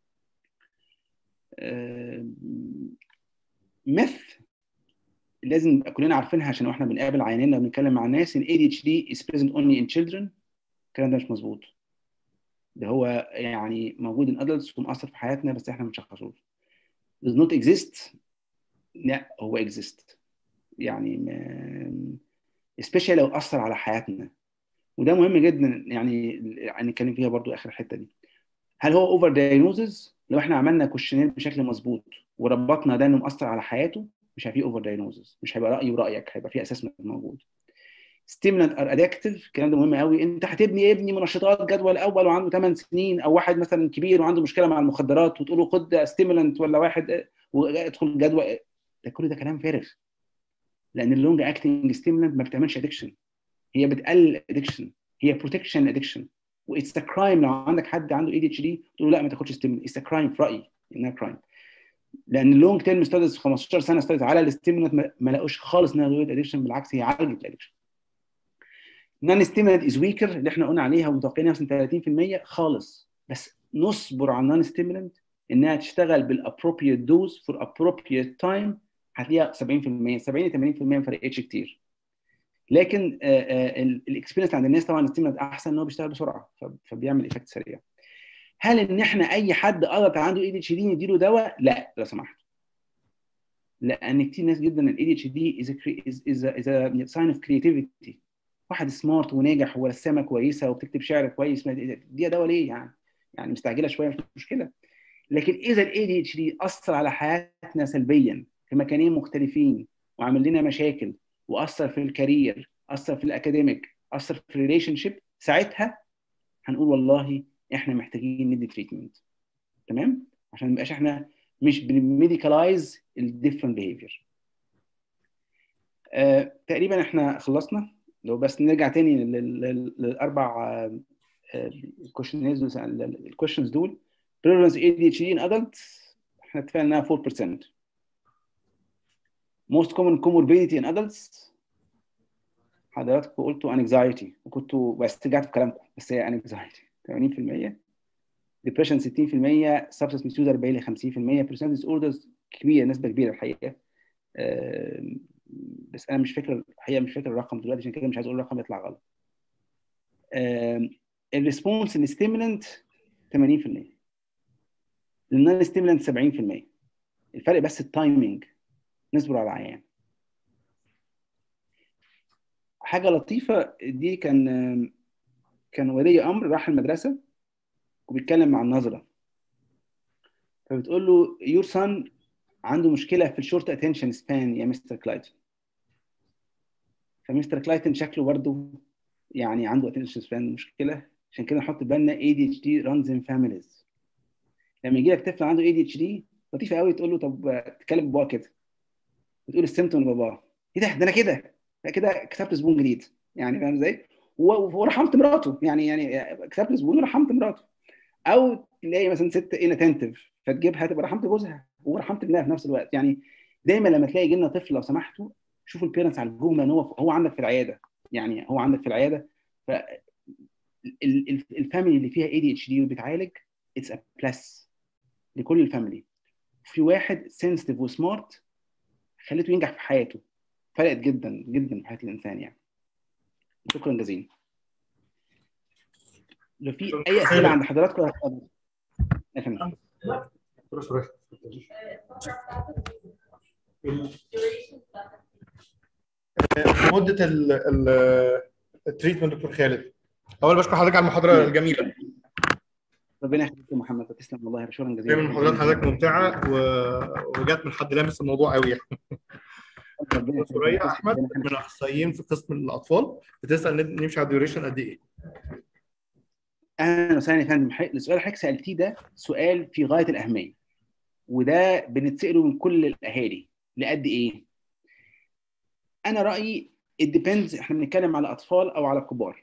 ميث لازم كلنا عارفينها عشان واحنا بنقابل عيانين لما بنتكلم مع الناس ان ADHD is present only in children الكلام ده مش مظبوط ده هو يعني موجود in adults ومأثر في حياتنا بس احنا ما بنشخصوش does not exist لا هو exist يعني ما... especially لو اثر على حياتنا وده مهم جدا يعني هنتكلم فيها برضو اخر الحته دي هل هو اوفر دايجنوزز لو احنا عملنا كوشنير بشكل مظبوط وربطنا ده انه مأثر على حياته مش هيبقى اوفر دايجنوزز مش هيبقى رايي ورايك هيبقى في اسسمنت موجود ستيمولانت ار ادكتيف الكلام ده مهم قوي انت هتبني ابني منشطات جدول اول وعنده 8 سنين او واحد مثلا كبير وعنده مشكله مع المخدرات وتقول له خد ستيمولانت ولا واحد وادخل جدول ده كل ده كلام فارغ لان اللونج اكتنج ستيمولانت ما بتعملش ادكشن هي بتقلل ادكشن هي بروتكشن ادكشن واتس ا كرايم لو عندك حد عنده اي دي اتش دي تقول له لا ما تاخدش ستيمولانت اتس ا كرايم في رايي انها كرايم لان اللونج تيرم ستاديز 15 سنه ستاديز على الستيمولانت ما لقوش خالص انها زودت ادكشن بالعكس هي عالجت الادكشن نون ستيمولانت از ويكر اللي احنا قلنا عليها ومتوقعينها مثلا 30% خالص بس نصبر على النون ستيمولانت انها تشتغل بالابروبريت دوز فور ابروبريت تايم هتلاقيها 70% 70 80% ما فرقتش كتير لكن الاكسبيرينس عند الناس طبعا الستيمولانت احسن ان هو بيشتغل بسرعه فبيعمل ايفكت سريع هل ان احنا اي حد قرط عنده اي دي اتش دي نديله دواء؟ لا لو سمحت. لان كتير ناس جدا الاي دي اتش دي از از ساين اوف كريتيفيتي واحد سمارت وناجح ورسامه كويسه وبتكتب شعر كويس دي دواء ليه يعني؟ يعني مستعجله شويه مش مشكله. لكن اذا الاي دي اتش دي اثر على حياتنا سلبيا في مكانين مختلفين وعمل لنا مشاكل واثر في الكارير، اثر في الاكاديميك، اثر في الريليشن شيب، ساعتها هنقول والله احنا محتاجين ندي تريتمنت. تمام؟ عشان ما نبقاش احنا مش بنميديكالايز الديفرنت بيهيفير. آه، تقريبا احنا خلصنا لو بس نرجع تاني للاربع الكويشنز الكويشنز دول prevalence ADHD in adults احنا اتفقنا انها 4% most common comorbidity in adults حضراتكم قلتوا anxiety وكنتوا بس رجعتوا في كلامكم بس هي anxiety 80% depression 60% substance misuse 40 ل 50% personality disorders كبيره نسبه كبيره الحقيقه بس انا مش فاكر الحقيقه مش فاكر الرقم دلوقتي عشان كده مش عايز اقول الرقم يطلع غلط الريسبونس الستيمولنت 80% النون ستيمولنت 70% الفرق بس التايمنج نصبر على العيان حاجه لطيفه دي كان كان ولي امر راح المدرسه وبيتكلم مع النظره فبتقول له يور سان عنده مشكله في الشورت اتنشن سبان يا مستر كلايتون فمستر كلايتون شكله برضه يعني عنده اتنشن سبان مشكله عشان كده نحط بالنا اي دي اتش دي رانز ان فاميليز لما يجي لك طفل عنده اي دي اتش دي لطيفه قوي تقول له طب تتكلم باباه كده وتقول السيمتوم لباباه ايه ده ده انا كده كده كسبت زبون جديد يعني فاهم ازاي؟ ورحمت مراته يعني يعني كسبت زبون ورحمت مراته او تلاقي مثلا ست اناتنتيف فتجيبها تبقى رحمت جوزها ورحمت ابنها في نفس الوقت يعني دايما لما تلاقي يجي لنا طفل لو سمحتوا شوفوا البيرنتس على الجمله ان هو هو عندك في العياده يعني هو عندك في العياده ف الفاميلي اللي فيها اي دي اتش دي وبتعالج اتس ا بلس لكل الفاميلي في واحد سنسيتيف وسمارت خليته ينجح في حياته فرقت جدا جدا في حياه الانسان يعني شكرا جزيلا لو في اي اسئله عند حضراتكم هتقابل يا فندم مده التريتمنت دكتور خالد اول بشكر حضرتك على المحاضره الجميله ربنا يخليك يا محمد تسلم والله شكرا جزيلا دايما محاضرات حضرتك ممتعه و... وجات من حد لامس الموضوع قوي يعني سوريا احمد من اخصائيين في قسم الاطفال بتسال نمشي على الديوريشن قد ايه؟ اهلا وسهلا يا فندم السؤال اللي حضرتك سالتيه ده سؤال في غايه الاهميه وده بنتساله من كل الاهالي لقد ايه؟ انا رايي الديبندز احنا بنتكلم على اطفال او على كبار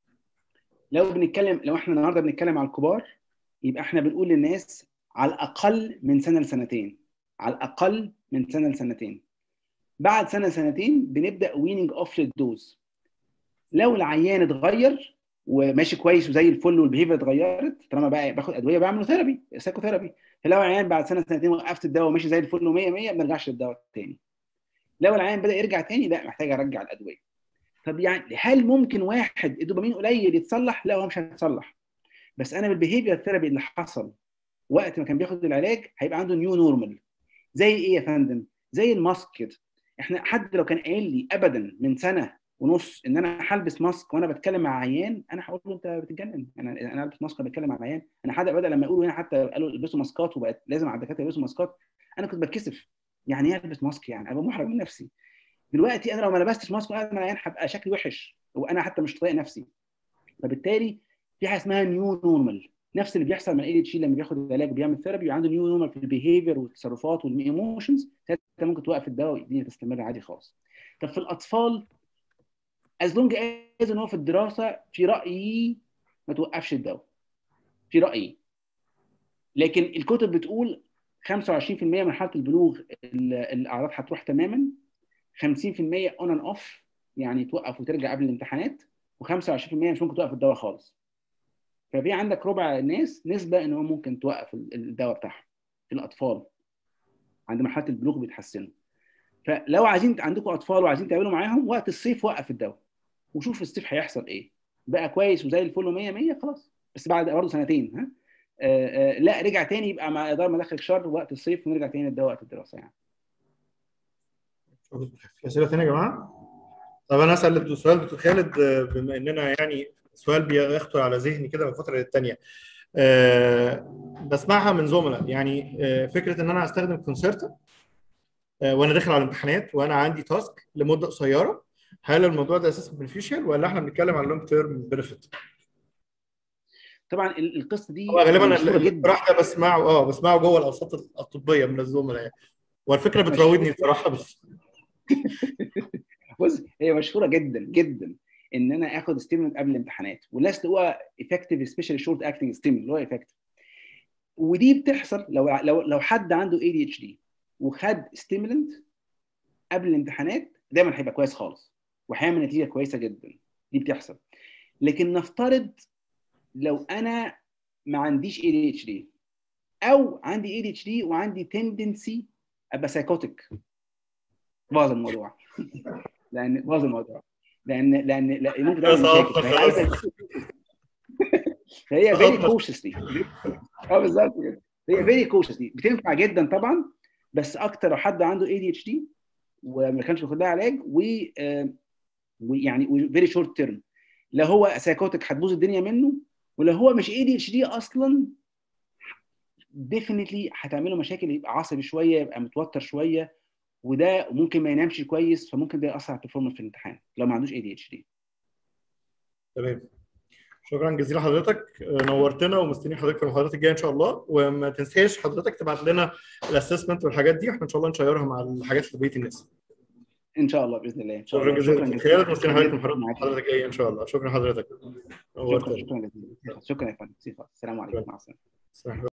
لو بنتكلم لو احنا النهارده بنتكلم على الكبار يبقى احنا بنقول للناس على الاقل من سنه لسنتين على الاقل من سنه لسنتين بعد سنه سنتين بنبدا ويننج اوف للدوز لو العيان اتغير وماشي كويس وزي الفل والبيهيفير اتغيرت طالما بقى باخد ادويه بعمل ثيرابي سايكو ثيرابي فلو العيان بعد سنه سنتين وقفت الدواء وماشي زي الفل و100 100 ما نرجعش للدواء تاني لو العيان بدا يرجع تاني لا محتاج ارجع الادويه طب يعني هل ممكن واحد الدوبامين قليل يتصلح؟ لا هو مش هيتصلح بس انا بالبيهيفير ثيرابي اللي حصل وقت ما كان بياخد العلاج هيبقى عنده نيو نورمال زي ايه يا فندم؟ زي الماسك كده احنا حد لو كان قايل لي ابدا من سنه ونص ان انا هلبس ماسك وانا بتكلم مع عيان انا هقول له انت بتتجنن انا انا البس ماسك بتكلم مع عيان انا حد بدا لما يقولوا هنا حتى قالوا البسوا ماسكات وبقت لازم على الدكاتره يلبسوا ماسكات انا كنت بتكسف يعني ايه البس ماسك يعني ابقى محرج من نفسي دلوقتي انا لو ما لبستش ماسك وانا مع عيان هبقى شكلي وحش وانا حتى مش طايق نفسي فبالتالي في حاجه اسمها نيو نورمال نفس اللي بيحصل من الاي لما بياخد العلاج وبيعمل ثيرابي وعنده نيو نورمال في البيهيفير والتصرفات والايموشنز انت ممكن توقف الدواء والدنيا تستمر عادي خالص طب في الاطفال از لونج از ان هو في الدراسه في رايي ما توقفش الدواء في رايي لكن الكتب بتقول 25% من حاله البلوغ الاعراض هتروح تماما 50% اون اند اوف يعني توقف وترجع قبل الامتحانات و25% مش ممكن توقف الدواء خالص ففي عندك ربع الناس نسبه ان هو ممكن توقف الدواء بتاعهم في الاطفال عند مرحله البلوغ بيتحسنوا فلو عايزين عندكم اطفال وعايزين تعملوا معاهم وقت الصيف وقف الدواء وشوف الصيف هيحصل ايه بقى كويس وزي الفل و100 100 خلاص بس بعد برضه سنتين ها آه، آه، لا رجع تاني يبقى مع اداره مداخل شهر وقت الصيف ونرجع تاني نبدا وقت الدراسه يعني في اسئله ثانيه يا جماعه؟ طب انا اسال سؤال دكتور خالد آه، بما اننا يعني سؤال بيخطر على ذهني كده من فتره للتانيه أه بسمعها من زملاء يعني أه فكره ان انا هستخدم كونسرتا أه وانا داخل على الامتحانات وانا عندي تاسك لمده قصيره هل الموضوع ده اساسا بنفيشال ولا احنا بنتكلم على لونج تيرم بنفيت؟ طبعا ال- القصه دي هو غالبا مشهوره جدا الاقتراح ده بسمعه اه بسمعه جوه الاوساط الطبيه من الزملاء يعني والفكره بتراودني بصراحه بس بص هي مشهوره جدا جدا ان انا اخد ستيمولنت قبل الامتحانات والناس تلاقوها افكتيف سبيشالي شورت اكتنج ستيمولنت اللي هو افكتيف ودي بتحصل لو لو لو حد عنده اي دي اتش دي وخد ستيمولنت قبل الامتحانات دايما هيبقى كويس خالص وهيعمل نتيجه كويسه جدا دي بتحصل لكن نفترض لو انا ما عنديش اي دي اتش دي او عندي اي دي اتش دي وعندي تندنسي ابقى سايكوتيك باظ الموضوع لان باظ الموضوع لان لان لأن ممكن تعمل مشاكل فهي عايزه فهي فيري كوشسلي اه بالظبط كده هي فيري كوشسلي بتنفع جدا طبعا بس اكتر لو حد عنده اي دي اتش دي وما كانش بياخد لها علاج و آه، ويعني فيري شورت تيرم لو هو سايكوتيك هتبوظ الدنيا منه ولو هو مش اي دي اتش دي اصلا ديفينتلي هتعمله مشاكل يبقى عصبي شويه يبقى متوتر شويه وده ممكن ما ينامش كويس فممكن ده ياثر على البرفورمانس في الامتحان لو ما عندوش اي دي اتش دي تمام شكرا جزيلا حضرتك نورتنا ومستنيين حضرتك في المحاضرات الجايه ان شاء الله وما تنساش حضرتك تبعت لنا الاسسمنت والحاجات دي واحنا ان شاء الله نشيرها مع الحاجات اللي بقيه الناس ان شاء الله باذن الله ان شاء شكرا الله جزيلا دكتور خالد مستني حضرتك في شكرا المحاضرات الجايه ان شاء الله شكرا حضرتك شكرا نورتنا شكرا جزيلا شكرا يا فندم السلام عليكم مع السلامه السلام